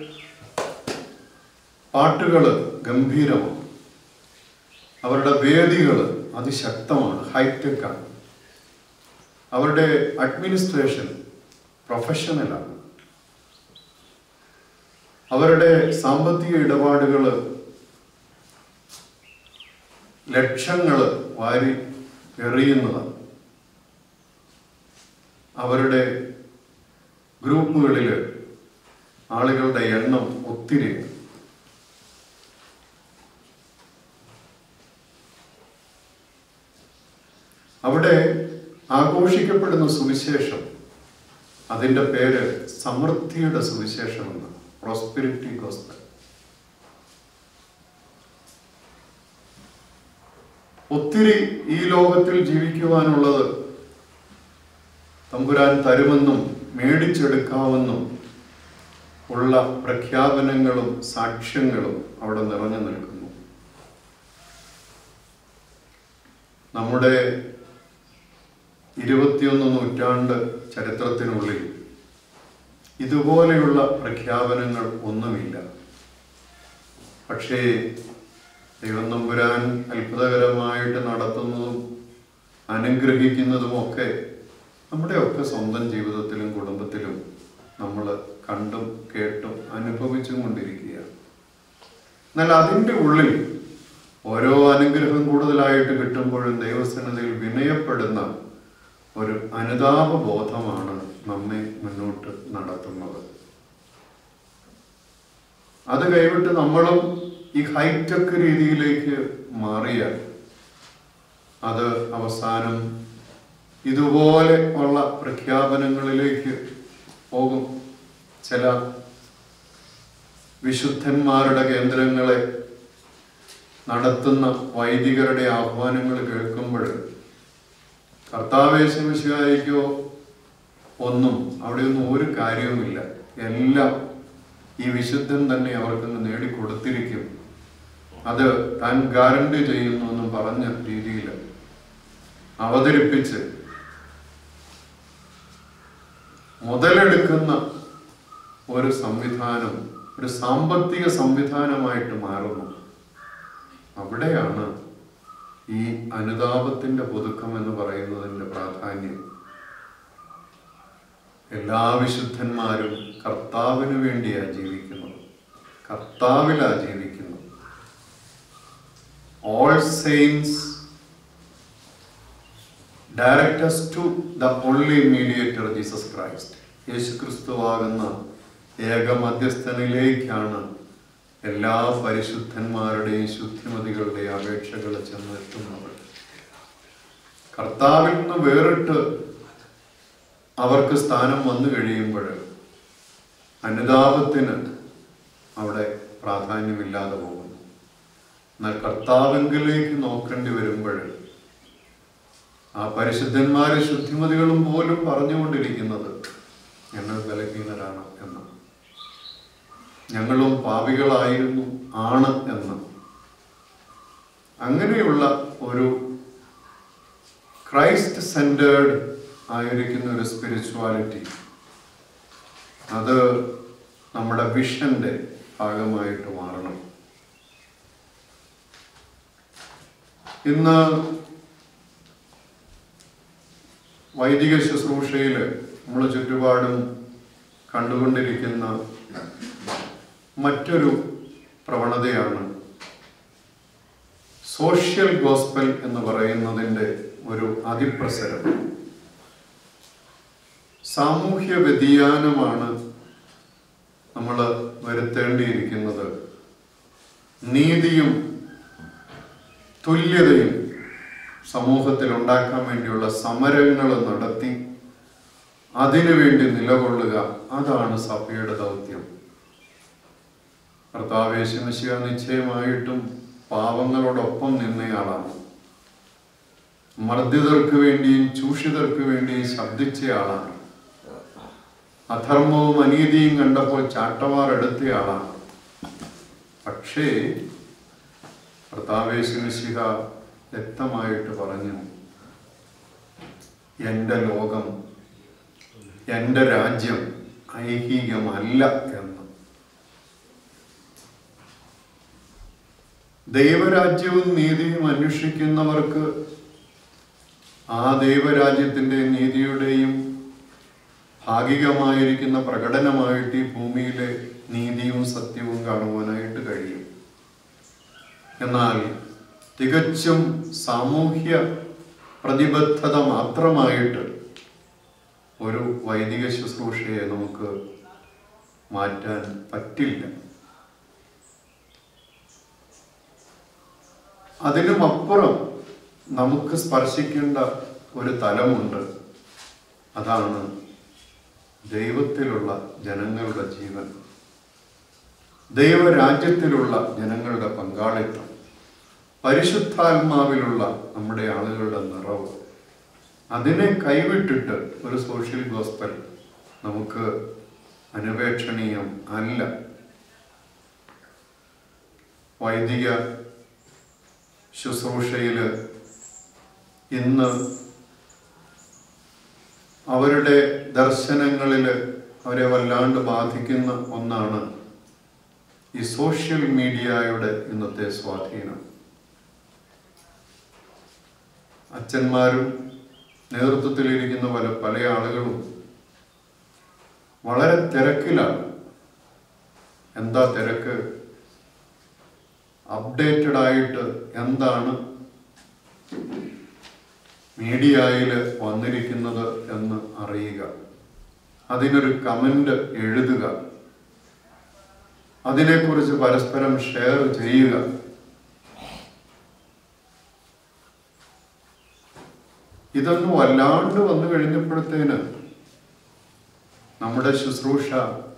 പാട്ടുകൾ ഗംഭീരമാണ് അവരുടെ വേദികൾ അതിശക്തമാണ് ഹൈടെക്കാണ് അവരുടെ അഡ്മിനിസ്ട്രേഷൻ പ്രൊഫഷണലാണ് അവരുടെ സാമ്പത്തിക ഇടപാടുകൾ ലക്ഷങ്ങൾ വാരി എറിയുന്നതാണ് അവരുടെ ഗ്രൂപ്പുകളിൽ ആളുകളുടെ എണ്ണം ഒത്തിരി അവിടെ ആഘോഷിക്കപ്പെടുന്ന സുവിശേഷം അതിൻ്റെ പേര് സമൃദ്ധിയുടെ സുവിശേഷം എന്ന് പ്രോസ്പിരിറ്റി ഗോസ്പൽ ഒത്തിരി ഈ ലോകത്തിൽ ജീവിക്കുവാനുള്ളത് തമ്പുരാൻ തരുമെന്നും മേടിച്ചെടുക്കാമെന്നും ഉള്ള പ്രഖ്യാപനങ്ങളും സാക്ഷ്യങ്ങളും അവിടെ നിറഞ്ഞു നിൽക്കുന്നു നമ്മുടെ ഇരുപത്തിയൊന്ന് നൂറ്റാണ്ട് ചരിത്രത്തിനുള്ളിൽ ഇതുപോലെയുള്ള പ്രഖ്യാപനങ്ങൾ ഒന്നുമില്ല പക്ഷേ ദൈവം നമ്പുരാൻ അത്ഭുതകരമായിട്ട് നടത്തുന്നതും അനുഗ്രഹിക്കുന്നതുമൊക്കെ നമ്മുടെയൊക്കെ സ്വന്തം ജീവിതത്തിലും കുടുംബത്തിലും നമ്മൾ കണ്ടും കേട്ടും അനുഭവിച്ചും കൊണ്ടിരിക്കുകയാണ് എന്നാൽ അതിൻ്റെ ഉള്ളിൽ ഓരോ അനുഗ്രഹം കൂടുതലായിട്ട് കിട്ടുമ്പോഴും ദൈവസന്നിധിയിൽ വിനയപ്പെടുന്ന ഒരു അനുതാപ ബോധമാണ് നമ്മെ മുന്നോട്ട് നടത്തുന്നത് അത് കൈവിട്ട് നമ്മളും ഈ ഹൈടെക് രീതിയിലേക്ക് മാറിയാൽ അത് അവസാനം ഇതുപോലെ ഉള്ള പ്രഖ്യാപനങ്ങളിലേക്ക് പോകും ചില വിശുദ്ധന്മാരുടെ കേന്ദ്രങ്ങളെ നടത്തുന്ന വൈദികരുടെ ആഹ്വാനങ്ങൾ കേൾക്കുമ്പോൾ കർത്താവേശമിശായിക്കോ ഒന്നും അവിടെയൊന്നും ഒരു കാര്യവുമില്ല എല്ലാം ഈ വിശുദ്ധൻ തന്നെ അവർക്കങ്ങ് നേടിക്കൊടുത്തിരിക്കും അത് താൻ ഗ്യാരണ്ടി ചെയ്യുന്നു എന്നും പറഞ്ഞ രീതിയിൽ അവതരിപ്പിച്ച് മുതലെടുക്കുന്ന ഒരു സംവിധാനം ഒരു സാമ്പത്തിക സംവിധാനമായിട്ട് മാറുന്നു അവിടെയാണ് ഈ അനുതാപത്തിന്റെ പുതുക്കം എന്ന് പറയുന്നതിന്റെ പ്രാധാന്യം എല്ലാ വിശുദ്ധന്മാരും കർത്താവിന് വേണ്ടിയാ ജീവിക്കുന്നത് കർത്താവിലാ ജീവിക്കുന്നത് all saints directs to the only mediator Jesus Christ യേശു ക്രിസ്തുവാകുന്ന ഏക മധ്യസ്ഥനിലേക്കാണ് എല്ലാ പരിശുദ്ധന്മാരുടെയും ശുദ്ധിമതികളുടെയും അപേക്ഷകൾ ചെന്നെത്തുന്നത് കർത്താവിൽ നിന്ന് വേറിട്ട് അവർക്ക് സ്ഥാനം വന്നു കഴിയുമ്പോൾ അനുതാപത്തിന് അവിടെ പ്രാധാന്യമില്ലാതെ പോകുന്നു എന്നാൽ കർത്താവെങ്കിലേക്ക് നോക്കേണ്ടി വരുമ്പോൾ ആ പരിശുദ്ധന്മാരെ ശുദ്ധിമതികളും പോലും പറഞ്ഞുകൊണ്ടിരിക്കുന്നത് ഞങ്ങൾ ബലഹീനരാണ് എന്ന് ഞങ്ങളും പാപികളായിരുന്നു ആണ് എന്ന് അങ്ങനെയുള്ള ഒരു ക്രൈസ്റ്റ് സെന്റേർഡ് ആയിരിക്കുന്ന ഒരു സ്പിരിച്വാലിറ്റി അത് നമ്മുടെ വിഷന്റെ ഭാഗമായിട്ട് മാറണം ഇന്ന് വൈദിക ശുശ്രൂഷയിൽ നമ്മൾ ചുറ്റുപാടും കണ്ടുകൊണ്ടിരിക്കുന്ന മറ്റൊരു പ്രവണതയാണ് സോഷ്യൽ ഗോസ്പൽ എന്ന് പറയുന്നതിൻ്റെ ഒരു അതിപ്രസരം സാമൂഹ്യ വ്യതിയാനമാണ് നമ്മൾ വരുത്തേണ്ടിയിരിക്കുന്നത് നീതിയും തുല്യതയും സമൂഹത്തിൽ ഉണ്ടാക്കാൻ വേണ്ടിയുള്ള സമരങ്ങൾ നടത്തി അതിനുവേണ്ടി നിലകൊള്ളുക അതാണ് സഭയുടെ ദൗത്യം കർത്താവേശമിശിക നിശ്ചയമായിട്ടും പാവങ്ങളോടൊപ്പം നിന്നയാളാണ് മർദ്ദിതർക്ക് വേണ്ടിയും ചൂഷിതർക്ക് വേണ്ടിയും ശബ്ദിച്ചയാളാണ് അധർമ്മവും അനീതിയും കണ്ടപ്പോൾ ചാട്ടവാർ എടുത്തയാളാണ് പക്ഷേ കർത്താവേശമിശിക വ്യക്തമായിട്ട് പറഞ്ഞു എൻ്റെ ലോകം എൻ്റെ രാജ്യം ഐഹികമല്ല എന്ന് ദൈവരാജ്യവും നീതിയും അന്വേഷിക്കുന്നവർക്ക് ആ ദൈവരാജ്യത്തിൻ്റെ നീതിയുടെയും ഭാഗികമായിരിക്കുന്ന പ്രകടനമായിട്ട് ഈ ഭൂമിയിലെ നീതിയും സത്യവും കാണുവാനായിട്ട് കഴിയും എന്നാൽ തികച്ചും സാമൂഹ്യ പ്രതിബദ്ധത മാത്രമായിട്ട് ഒരു വൈദിക ശുശ്രൂഷയെ നമുക്ക് മാറ്റാൻ പറ്റില്ല അതിനുമപ്പുറം നമുക്ക് സ്പർശിക്കേണ്ട ഒരു തലമുണ്ട് അതാണ് ദൈവത്തിലുള്ള ജനങ്ങളുടെ ജീവൻ ദൈവരാജ്യത്തിലുള്ള ജനങ്ങളുടെ പങ്കാളിത്തം പരിശുദ്ധാത്മാവിലുള്ള നമ്മുടെ ആളുകളുടെ നിറവ് അതിനെ കൈവിട്ടിട്ട് ഒരു സോഷ്യൽ ഗോസ്പൽ നമുക്ക് അനപേക്ഷണീയം അല്ല വൈദിക ശുശ്രൂഷയിൽ ഇന്ന് അവരുടെ ദർശനങ്ങളിൽ അവരെ വല്ലാണ്ട് ബാധിക്കുന്ന ഒന്നാണ് ഈ സോഷ്യൽ മീഡിയയുടെ ഇന്നത്തെ സ്വാധീനം അച്ഛന്മാരും നേതൃത്വത്തിലിരിക്കുന്ന പല പല ആളുകളും വളരെ തിരക്കിലാണ് എന്താ തിരക്ക് അപ്ഡേറ്റഡ് ആയിട്ട് എന്താണ് മീഡിയയിൽ വന്നിരിക്കുന്നത് എന്ന് അറിയുക അതിനൊരു കമന്റ് എഴുതുക അതിനെക്കുറിച്ച് പരസ്പരം ഷെയർ ചെയ്യുക ഇതൊന്നും വല്ലാണ്ട് വന്നു കഴിഞ്ഞപ്പോഴത്തേന് നമ്മുടെ ശുശ്രൂഷ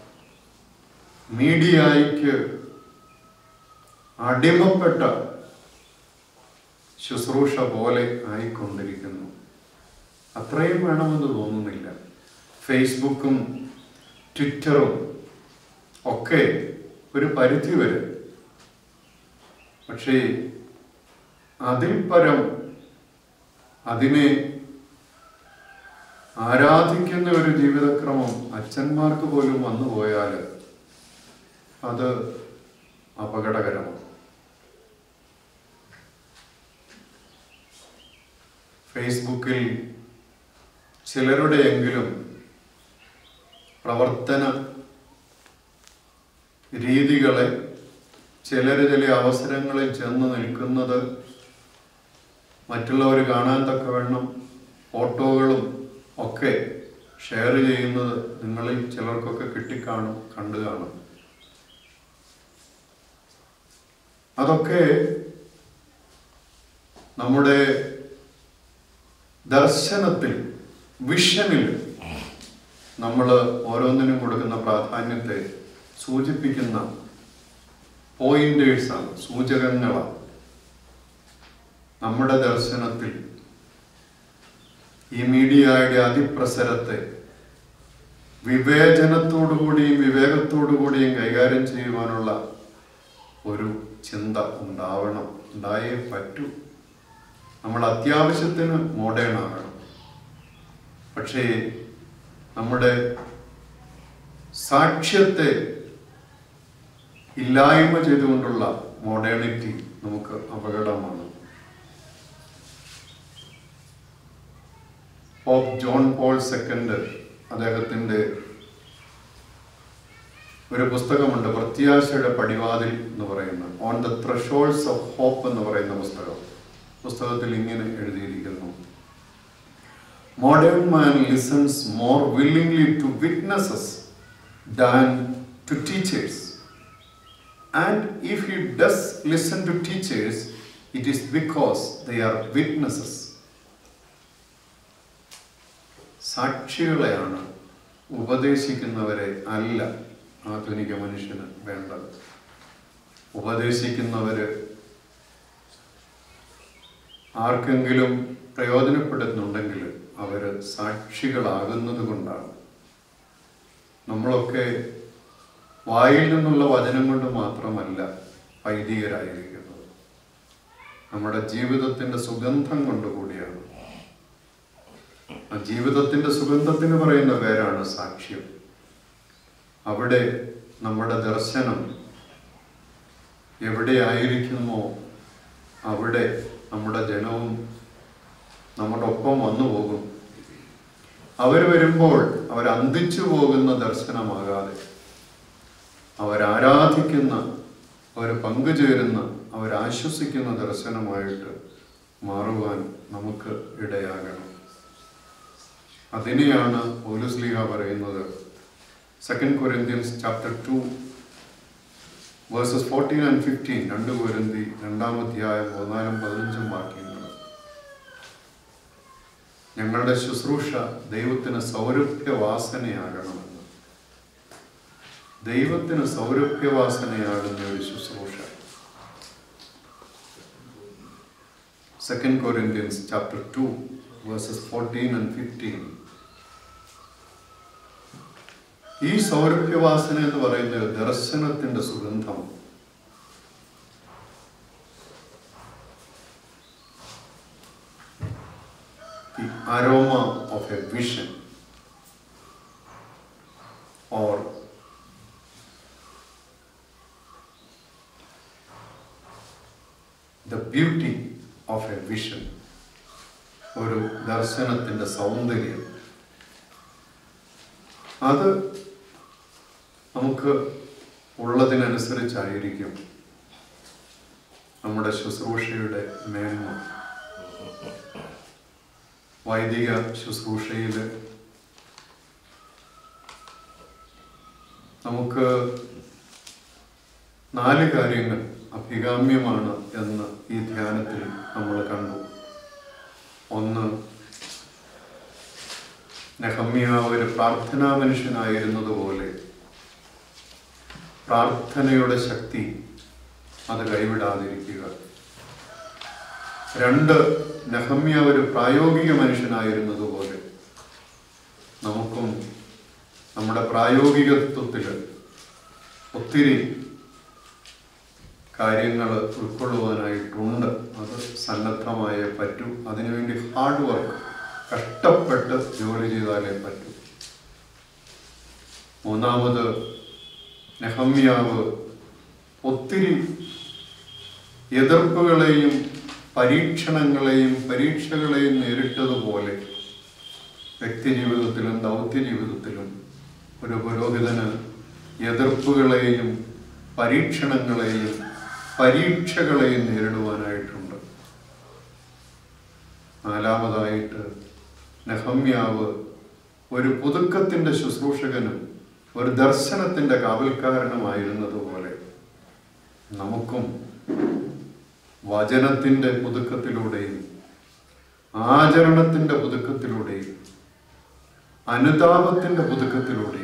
മീഡിയയ്ക്ക് അടിമപ്പെട്ട ശുശ്രൂഷ പോലെ ആയിക്കൊണ്ടിരിക്കുന്നു അത്രയും വേണമെന്ന് തോന്നുന്നില്ല ഫേസ്ബുക്കും ട്വിറ്ററും ഒക്കെ ഒരു പരിധി വരെ പക്ഷേ അതിൽ പരം അതിനെ ആരാധിക്കുന്ന ഒരു ജീവിതക്രമം അച്ഛന്മാർക്ക് പോലും വന്നു പോയാൽ അത് അപകടകരമാണ് ഫേസ്ബുക്കിൽ ചിലരുടെയെങ്കിലും പ്രവർത്തന രീതികളെ ചിലർ ചില അവസരങ്ങളിൽ ചെന്ന് നിൽക്കുന്നത് മറ്റുള്ളവർ കാണാൻ തക്കവണ്ണം ഫോട്ടോകളും ഒക്കെ ഷെയർ ചെയ്യുന്നത് നിങ്ങളിൽ ചിലർക്കൊക്കെ കിട്ടിക്കാണും കണ്ടു കാണും അതൊക്കെ നമ്മുടെ ദർശനത്തിൽ വിഷനിൽ നമ്മൾ ഓരോന്നിനും കൊടുക്കുന്ന പ്രാധാന്യത്തെ സൂചിപ്പിക്കുന്ന പോയിന്റേഴ്സാണ് സൂചകങ്ങളാണ് നമ്മുടെ ദർശനത്തിൽ ഈ മീഡിയയുടെ അതിപ്രസരത്തെ വിവേചനത്തോടുകൂടിയും വിവേകത്തോടുകൂടിയും കൈകാര്യം ചെയ്യുവാനുള്ള ഒരു ചിന്ത ഉണ്ടാവണം ഉണ്ടായേ പറ്റൂ നമ്മൾ അത്യാവശ്യത്തിന് മോഡേൺ ആകണം പക്ഷേ നമ്മുടെ സാക്ഷ്യത്തെ ഇല്ലായ്മ ചെയ്തുകൊണ്ടുള്ള മോഡേണിറ്റി നമുക്ക് അപകടമാണ് പോപ്പ് ജോൺ പോൾ സെക്കൻഡ് അദ്ദേഹത്തിൻ്റെ ഒരു പുസ്തകമുണ്ട് പ്രത്യാശയുടെ പടിവാതിൽ എന്ന് പറയുന്ന on the thresholds of hope എന്ന് പറയുന്ന പുസ്തകം പുസ്തകത്തിൽ ഇങ്ങനെ എഴുതിയിരിക്കുന്നു modern man listens more willingly to witnesses than to teachers and if he does listen to teachers it is because they are witnesses സാക്ഷികളെയാണ് ഉപദേശിക്കുന്നവരെ അല്ല ആധുനിക മനുഷ്യന് വേണ്ടത് ഉപദേശിക്കുന്നവര് ആർക്കെങ്കിലും പ്രയോജനപ്പെടുന്നുണ്ടെങ്കിൽ അവര് സാക്ഷികളാകുന്നത് കൊണ്ടാണ് നമ്മളൊക്കെ വായിൽ നിന്നുള്ള വചനം കൊണ്ട് മാത്രമല്ല വൈദികരായിരിക്കുന്നത് നമ്മുടെ ജീവിതത്തിന്റെ സുഗന്ധം കൊണ്ട് കൂടിയാണ് ആ ജീവിതത്തിന്റെ സുഗന്ധത്തിന് പറയുന്ന പേരാണ് സാക്ഷ്യം അവിടെ നമ്മുടെ ദർശനം എവിടെയായിരിക്കുമോ അവിടെ നമ്മുടെ ജനവും നമ്മുടെ ഒപ്പം വന്നു പോകും അവർ വരുമ്പോൾ അവർ അന്തിച്ചു പോകുന്ന ദർശനമാകാതെ അവരാരാധിക്കുന്ന അവർ പങ്കുചേരുന്ന അവരാശ്വസിക്കുന്ന ദർശനമായിട്ട് മാറുവാൻ നമുക്ക് ഇടയാകണം അതിനെയാണ് പോലുസ്ലിഹ പറയുന്നത് second Corinthians chapter two verses fourteen and fifteen രണ്ട് കൊരിന്തി രണ്ടാം അധ്യായം പതിനാലും പതിനഞ്ചും വാക്യങ്ങൾ ഞങ്ങളുടെ ശുശ്രൂഷ ദൈവത്തിന് സൗരഭ്യവാസനയാകണമെന്ന് ദൈവത്തിന് സൗരഭ്യവാസനയാകുന്ന ഒരു ശുശ്രൂഷ second Corinthians chapter two verses fourteen and fifteen ഈ സൗരഭ്യവാസന എന്ന് പറയുന്നത് ദർശനത്തിന്റെ സുഗന്ധം the aroma of a vision or the beauty of a vision ഒരു ദർശനത്തിൻ്റെ സൗന്ദര്യം അത് നമുക്ക് ഉള്ളതിനനുസരിച്ചായിരിക്കും നമ്മുടെ ശുശ്രൂഷയുടെ മേന്മ വൈദിക ശുശ്രൂഷയിൽ നമുക്ക് നാല് കാര്യങ്ങൾ അഭികാമ്യമാണ് എന്ന് ഈ ധ്യാനത്തിൽ നമ്മൾ കണ്ടു ഒന്ന് നെഹമ്യ ഒരു പ്രാർത്ഥനാ മനുഷ്യനായിരുന്നതുപോലെ പ്രാർത്ഥനയുടെ ശക്തി അത് കൈവിടാതിരിക്കുക രണ്ട് നെഹമ്യ ഒരു പ്രായോഗിക മനുഷ്യനായിരുന്നതുപോലെ നമുക്കും നമ്മുടെ പ്രായോഗികത്വത്തിൽ ഒത്തിരി കാര്യങ്ങൾ ഉൾക്കൊള്ളുവാനായിട്ടുണ്ട് അത് സന്നദ്ധമായേ പറ്റൂ അതിനുവേണ്ടി ഹാർഡ് വർക്ക് കഷ്ടപ്പെട്ട് ജോലി ചെയ്താലേ പറ്റൂ മൂന്നാമത് നെഹമ്യാവ് ഒത്തിരി എതിർപ്പുകളെയും പരീക്ഷണങ്ങളെയും പരീക്ഷകളെയും നേരിട്ടതുപോലെ വ്യക്തിജീവിതത്തിലും ദൗത്യ ജീവിതത്തിലും ഒരു പുരോഹിതന് എതിർപ്പുകളെയും പരീക്ഷണങ്ങളെയും പരീക്ഷകളെയും നേരിടുവാനായിട്ടുണ്ട് നാലാമതായിട്ട് നെഹമ്യാവ് ഒരു പുതുക്കത്തിൻ്റെ ശുശ്രൂഷകനും ഒരു ദർശനത്തിൻ്റെ കാവൽക്കാരനുമായിരുന്നതുപോലെ നമുക്കും വചനത്തിൻ്റെ പുതുക്കത്തിലൂടെയും ആചരണത്തിൻ്റെ പുതുക്കത്തിലൂടെയും അനുതാപത്തിൻ്റെ പുതുക്കത്തിലൂടെയും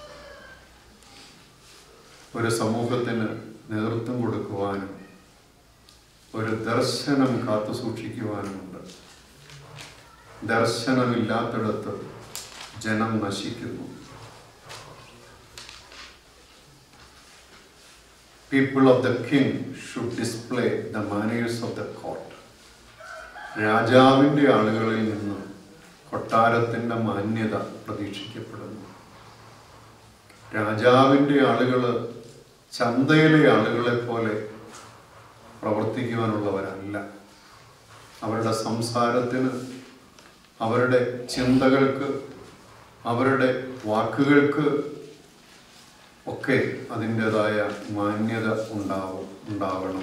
ഒരു സമൂഹത്തിന് നേതൃത്വം കൊടുക്കുവാനും ഒരു ദർശനം കാത്തു സൂക്ഷിക്കുവാനുമുണ്ട് ദർശനമില്ലാത്തിടത്ത് ജനം നശിക്കുന്നു people of the king should display the manners of the court രാജാവിൻ്റെ ആളുകളിൽ നിന്ന് കൊട്ടാരത്തിൻ്റെ മാന്യത പ്രതീക്ഷിക്കപ്പെടുന്നു രാജാവിൻ്റെ ആളുകൾ ചന്തയിലെ ആളുകളെ പോലെ പ്രവർത്തിക്കുവാനുള്ളവരല്ല അവരുടെ സംസാരത്തിന് അവരുടെ ചിന്തകൾക്ക് അവരുടെ വാക്കുകൾക്ക് ഒക്കെ അതിൻ്റെതായ മാന്യത ഉണ്ടാവും ഉണ്ടാവണം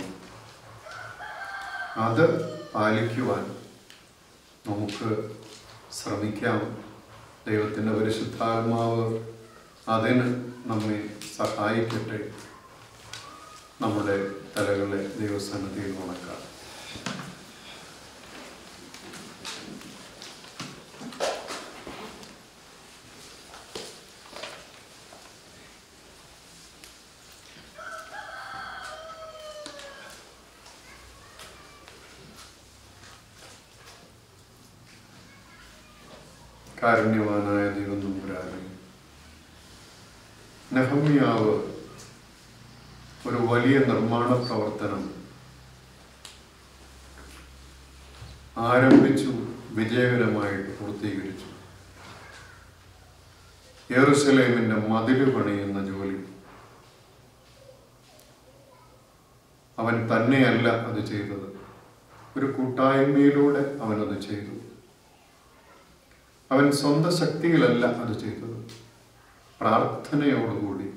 അത് പാലിക്കുവാൻ നമുക്ക് ശ്രമിക്കാം ദൈവത്തിൻ്റെ പരിശുദ്ധാത്മാവ് അതിന് നമ്മെ സഹായിക്കട്ടെ നമ്മുടെ തലകളെ ദൈവസന്നിധിയിൽ ഉണക്കാം കാരുണ്യവാനായ ദൈവം നമ്പുരാനെ നെഹമ്യാവ് ഒരു വലിയ നിർമ്മാണ പ്രവർത്തനം ആരംഭിച്ചു വിജയകരമായിട്ട് പൂർത്തീകരിച്ചു യെറുസലേമിന്റെ മതില് പണിയുന്ന ജോലി അവൻ തന്നെയല്ല അത് ചെയ്തത് ഒരു കൂട്ടായ്മയിലൂടെ അവൻ അത് ചെയ്തു അവൻ സ്വന്തം ശക്തിയിലല്ല അത് ചെയ്തത് പ്രാർത്ഥനയോടുകൂടി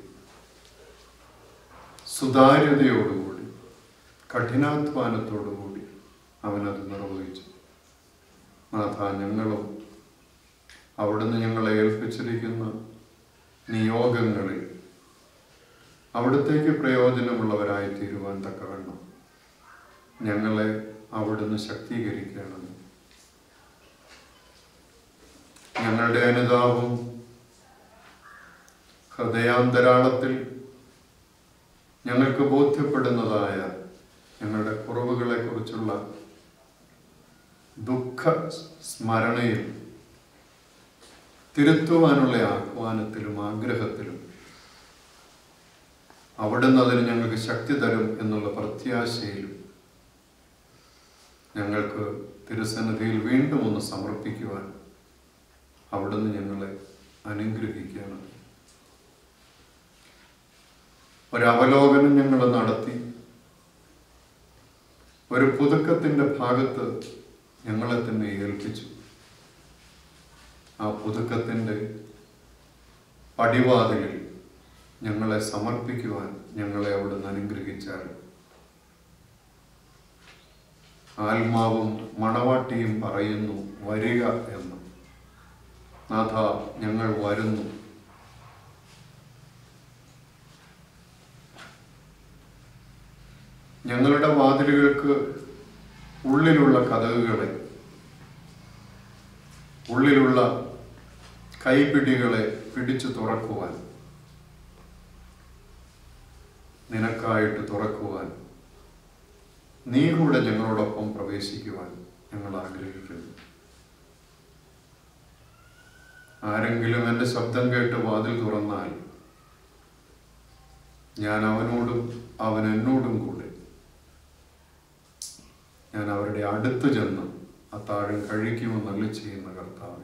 സുതാര്യതയോടുകൂടി കഠിനാധ്വാനത്തോടുകൂടി അവനത് നിർവഹിച്ചു നാഥ ഞങ്ങളും അവിടുന്ന് ഞങ്ങളെ ഏൽപ്പിച്ചിരിക്കുന്ന നിയോഗങ്ങളിൽ അവിടത്തേക്ക് പ്രയോജനമുള്ളവരായി തീരുവാൻ തക്കവണ്ണം ഞങ്ങളെ അവിടുന്ന് ശക്തീകരിക്കണം ഞങ്ങളുടെ അനുതാപം ഹൃദയാന്തരാളത്തിൽ ഞങ്ങൾക്ക് ബോധ്യപ്പെടുന്നതായ ഞങ്ങളുടെ കുറവുകളെ കുറിച്ചുള്ള ദുഃഖ സ്മരണയിൽ തിരുത്തുവാനുള്ള ആഹ്വാനത്തിലും ആഗ്രഹത്തിലും അവിടുന്ന് അതിന് ഞങ്ങൾക്ക് ശക്തി തരും എന്നുള്ള പ്രത്യാശയിലും ഞങ്ങൾക്ക് തിരുസന്നിധിയിൽ വീണ്ടും ഒന്ന് സമർപ്പിക്കുവാൻ അവിടുന്ന് ഞങ്ങളെ അനുഗ്രഹിക്കണം ഒരവലോകനം ഞങ്ങൾ നടത്തി ഒരു പുതുക്കത്തിൻ്റെ ഭാഗത്ത് ഞങ്ങളെ തന്നെ ഏൽപ്പിച്ചു ആ പുതുക്കത്തിൻ്റെ പടിവാതിലിൽ ഞങ്ങളെ സമർപ്പിക്കുവാൻ ഞങ്ങളെ അവിടുന്ന് അനുഗ്രഹിച്ചാൽ ആത്മാവും മണവാട്ടിയും പറയുന്നു വരിക എന്ന് നാഥ ഞങ്ങൾ വരുന്നു ഞങ്ങളുടെ വാതിലുകൾക്ക് ഉള്ളിലുള്ള കഥകുകളെ ഉള്ളിലുള്ള കൈപിടികളെ പിടിച്ചു തുറക്കുവാൻ നിനക്കായിട്ട് തുറക്കുവാൻ നീ കൂടെ ഞങ്ങളോടൊപ്പം പ്രവേശിക്കുവാൻ ഞങ്ങൾ ആഗ്രഹിക്കുന്നു ആരെങ്കിലും എൻ്റെ ശബ്ദം കേട്ട് വാതിൽ തുറന്നാൽ ഞാൻ അവനോടും അവൻ എന്നോടും കൂടെ ഞാൻ അവരുടെ അടുത്ത് ചെന്ന് അത്താഴം കഴിക്കുമെന്നല്ല ചെയ്യുന്ന കർത്താവെ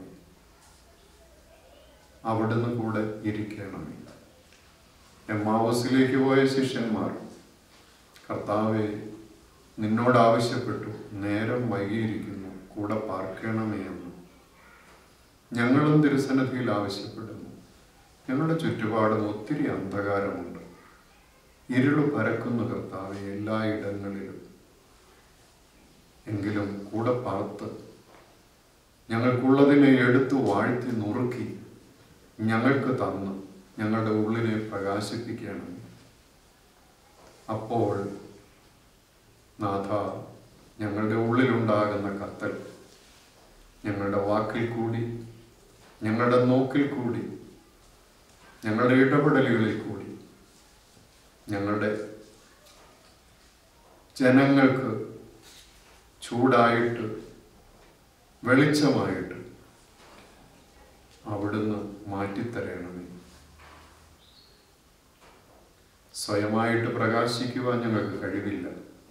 അവിടുന്ന് കൂടെ ഇരിക്കണമേ എമ്മാവസിലേക്ക് പോയ ശിഷ്യന്മാർ കർത്താവെ നിന്നോട് ആവശ്യപ്പെട്ടു നേരം വൈകിയിരിക്കുന്നു കൂടെ പാർക്കണമേ എന്ന് ഞങ്ങളും തിരുസന്നിധിയിൽ ആവശ്യപ്പെടുന്നു ഞങ്ങളുടെ ചുറ്റുപാടും ഒത്തിരി അന്ധകാരമുണ്ട് ഇരുള് പരക്കുന്ന കർത്താവെ എല്ലായിടങ്ങളിലും എങ്കിലും കൂടെ പാർത്ത് ഞങ്ങൾക്കുള്ളതിനെ എടുത്തു വാഴ്ത്തി നുറുക്കി ഞങ്ങൾക്ക് തന്ന് ഞങ്ങളുടെ ഉള്ളിനെ പ്രകാശിപ്പിക്കണം അപ്പോൾ നാഥ ഞങ്ങളുടെ ഉള്ളിലുണ്ടാകുന്ന കത്തൽ ഞങ്ങളുടെ വാക്കിൽ കൂടി ഞങ്ങളുടെ നോക്കിൽ കൂടി ഞങ്ങളുടെ ഇടപെടലുകളിൽ കൂടി ഞങ്ങളുടെ ജനങ്ങൾക്ക് ചൂടായിട്ട് വെളിച്ചമായിട്ട് അവിടുന്ന് മാറ്റിത്തരണമേ സ്വയമായിട്ട് പ്രകാശിക്കുവാൻ ഞങ്ങൾക്ക് കഴിവില്ല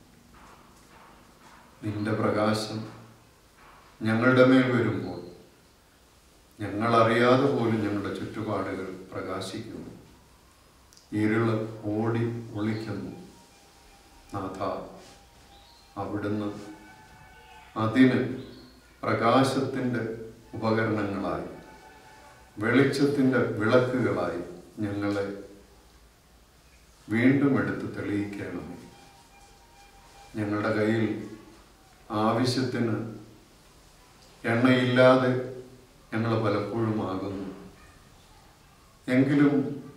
നിന്റെ പ്രകാശം ഞങ്ങളുടെ മേൽ വരുമ്പോൾ ഞങ്ങൾ അറിയാതെ പോലും ഞങ്ങളുടെ ചുറ്റുപാടുകൾ പ്രകാശിക്കുന്നു ഇരുള് ഓടി ഒളിക്കുന്നു നാഥ അവിടുന്ന് അതിന് പ്രകാശത്തിൻ്റെ ഉപകരണങ്ങളായി വെളിച്ചത്തിൻ്റെ വിളക്കുകളായി ഞങ്ങളെ വീണ്ടും എടുത്ത് തെളിയിക്കണമേ ഞങ്ങളുടെ കയ്യിൽ ആവശ്യത്തിന് എണ്ണയില്ലാതെ ഞങ്ങൾ പലപ്പോഴും ആകുന്നു എങ്കിലും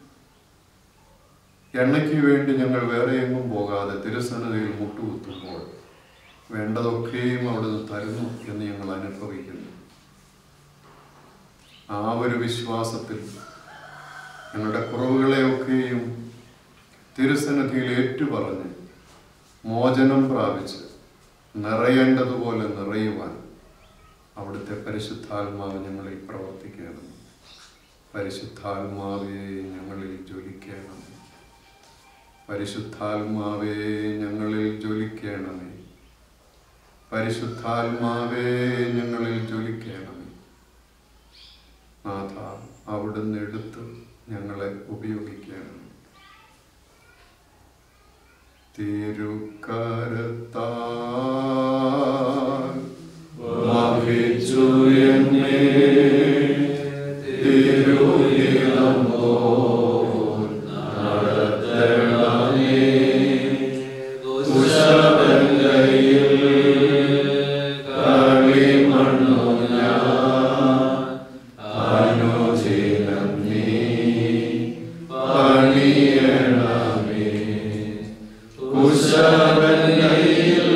എണ്ണയ്ക്ക് വേണ്ടി ഞങ്ങൾ വേറെ എങ്ങും പോകാതെ തിരുസന്നതയിൽ മുട്ടുകുത്തുമ്പോൾ വേണ്ടതൊക്കെയും അവിടുന്ന് തരുന്നു എന്ന് ഞങ്ങൾ അനുഭവിക്കുന്നു ആ ഒരു വിശ്വാസത്തിൽ ഞങ്ങളുടെ കുറവുകളെയൊക്കെയും തിരുസന്നിധിയിൽ ഏറ്റുപറഞ്ഞ് മോചനം പ്രാപിച്ച് നിറയേണ്ടതുപോലെ നിറയുവാൻ അവിടുത്തെ പരിശുദ്ധാത്മാവ് ഞങ്ങളിൽ പ്രവർത്തിക്കണം പരിശുദ്ധാത്മാവെ ഞങ്ങളിൽ ജ്വലിക്കണം പരിശുദ്ധാത്മാവേ ഞങ്ങളിൽ ജ്വലിക്കണമേ പരിശുദ്ധാത്മാവേ ഞങ്ങളിൽ ജ്വലിക്കണമേ നാഥ അവിടുന്ന് എടുത്ത് ഞങ്ങളെ ഉപയോഗിക്കണം തിരുക്കരത്താൽ വഹിച്ചു എന്നെ തിരുഹിതം പോൽ നടത്തണമേ കുശവല്ലയിൽ കളിമണ്ണു ഞാൻ അനുചിതം നീ പണിയണമേ കുശവല്ലയിൽ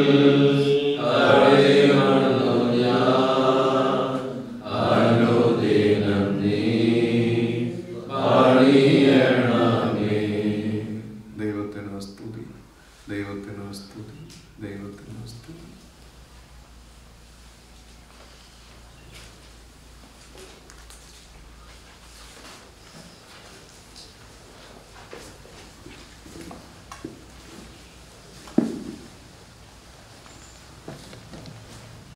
കളിമണ്ണു ഞാൻ അനുദിനം നീ പണിയണമേ ദൈവത്തിന് സ്തുതി ദൈവത്തിന് സ്തുതി ദൈവത്തിന് സ്തുതി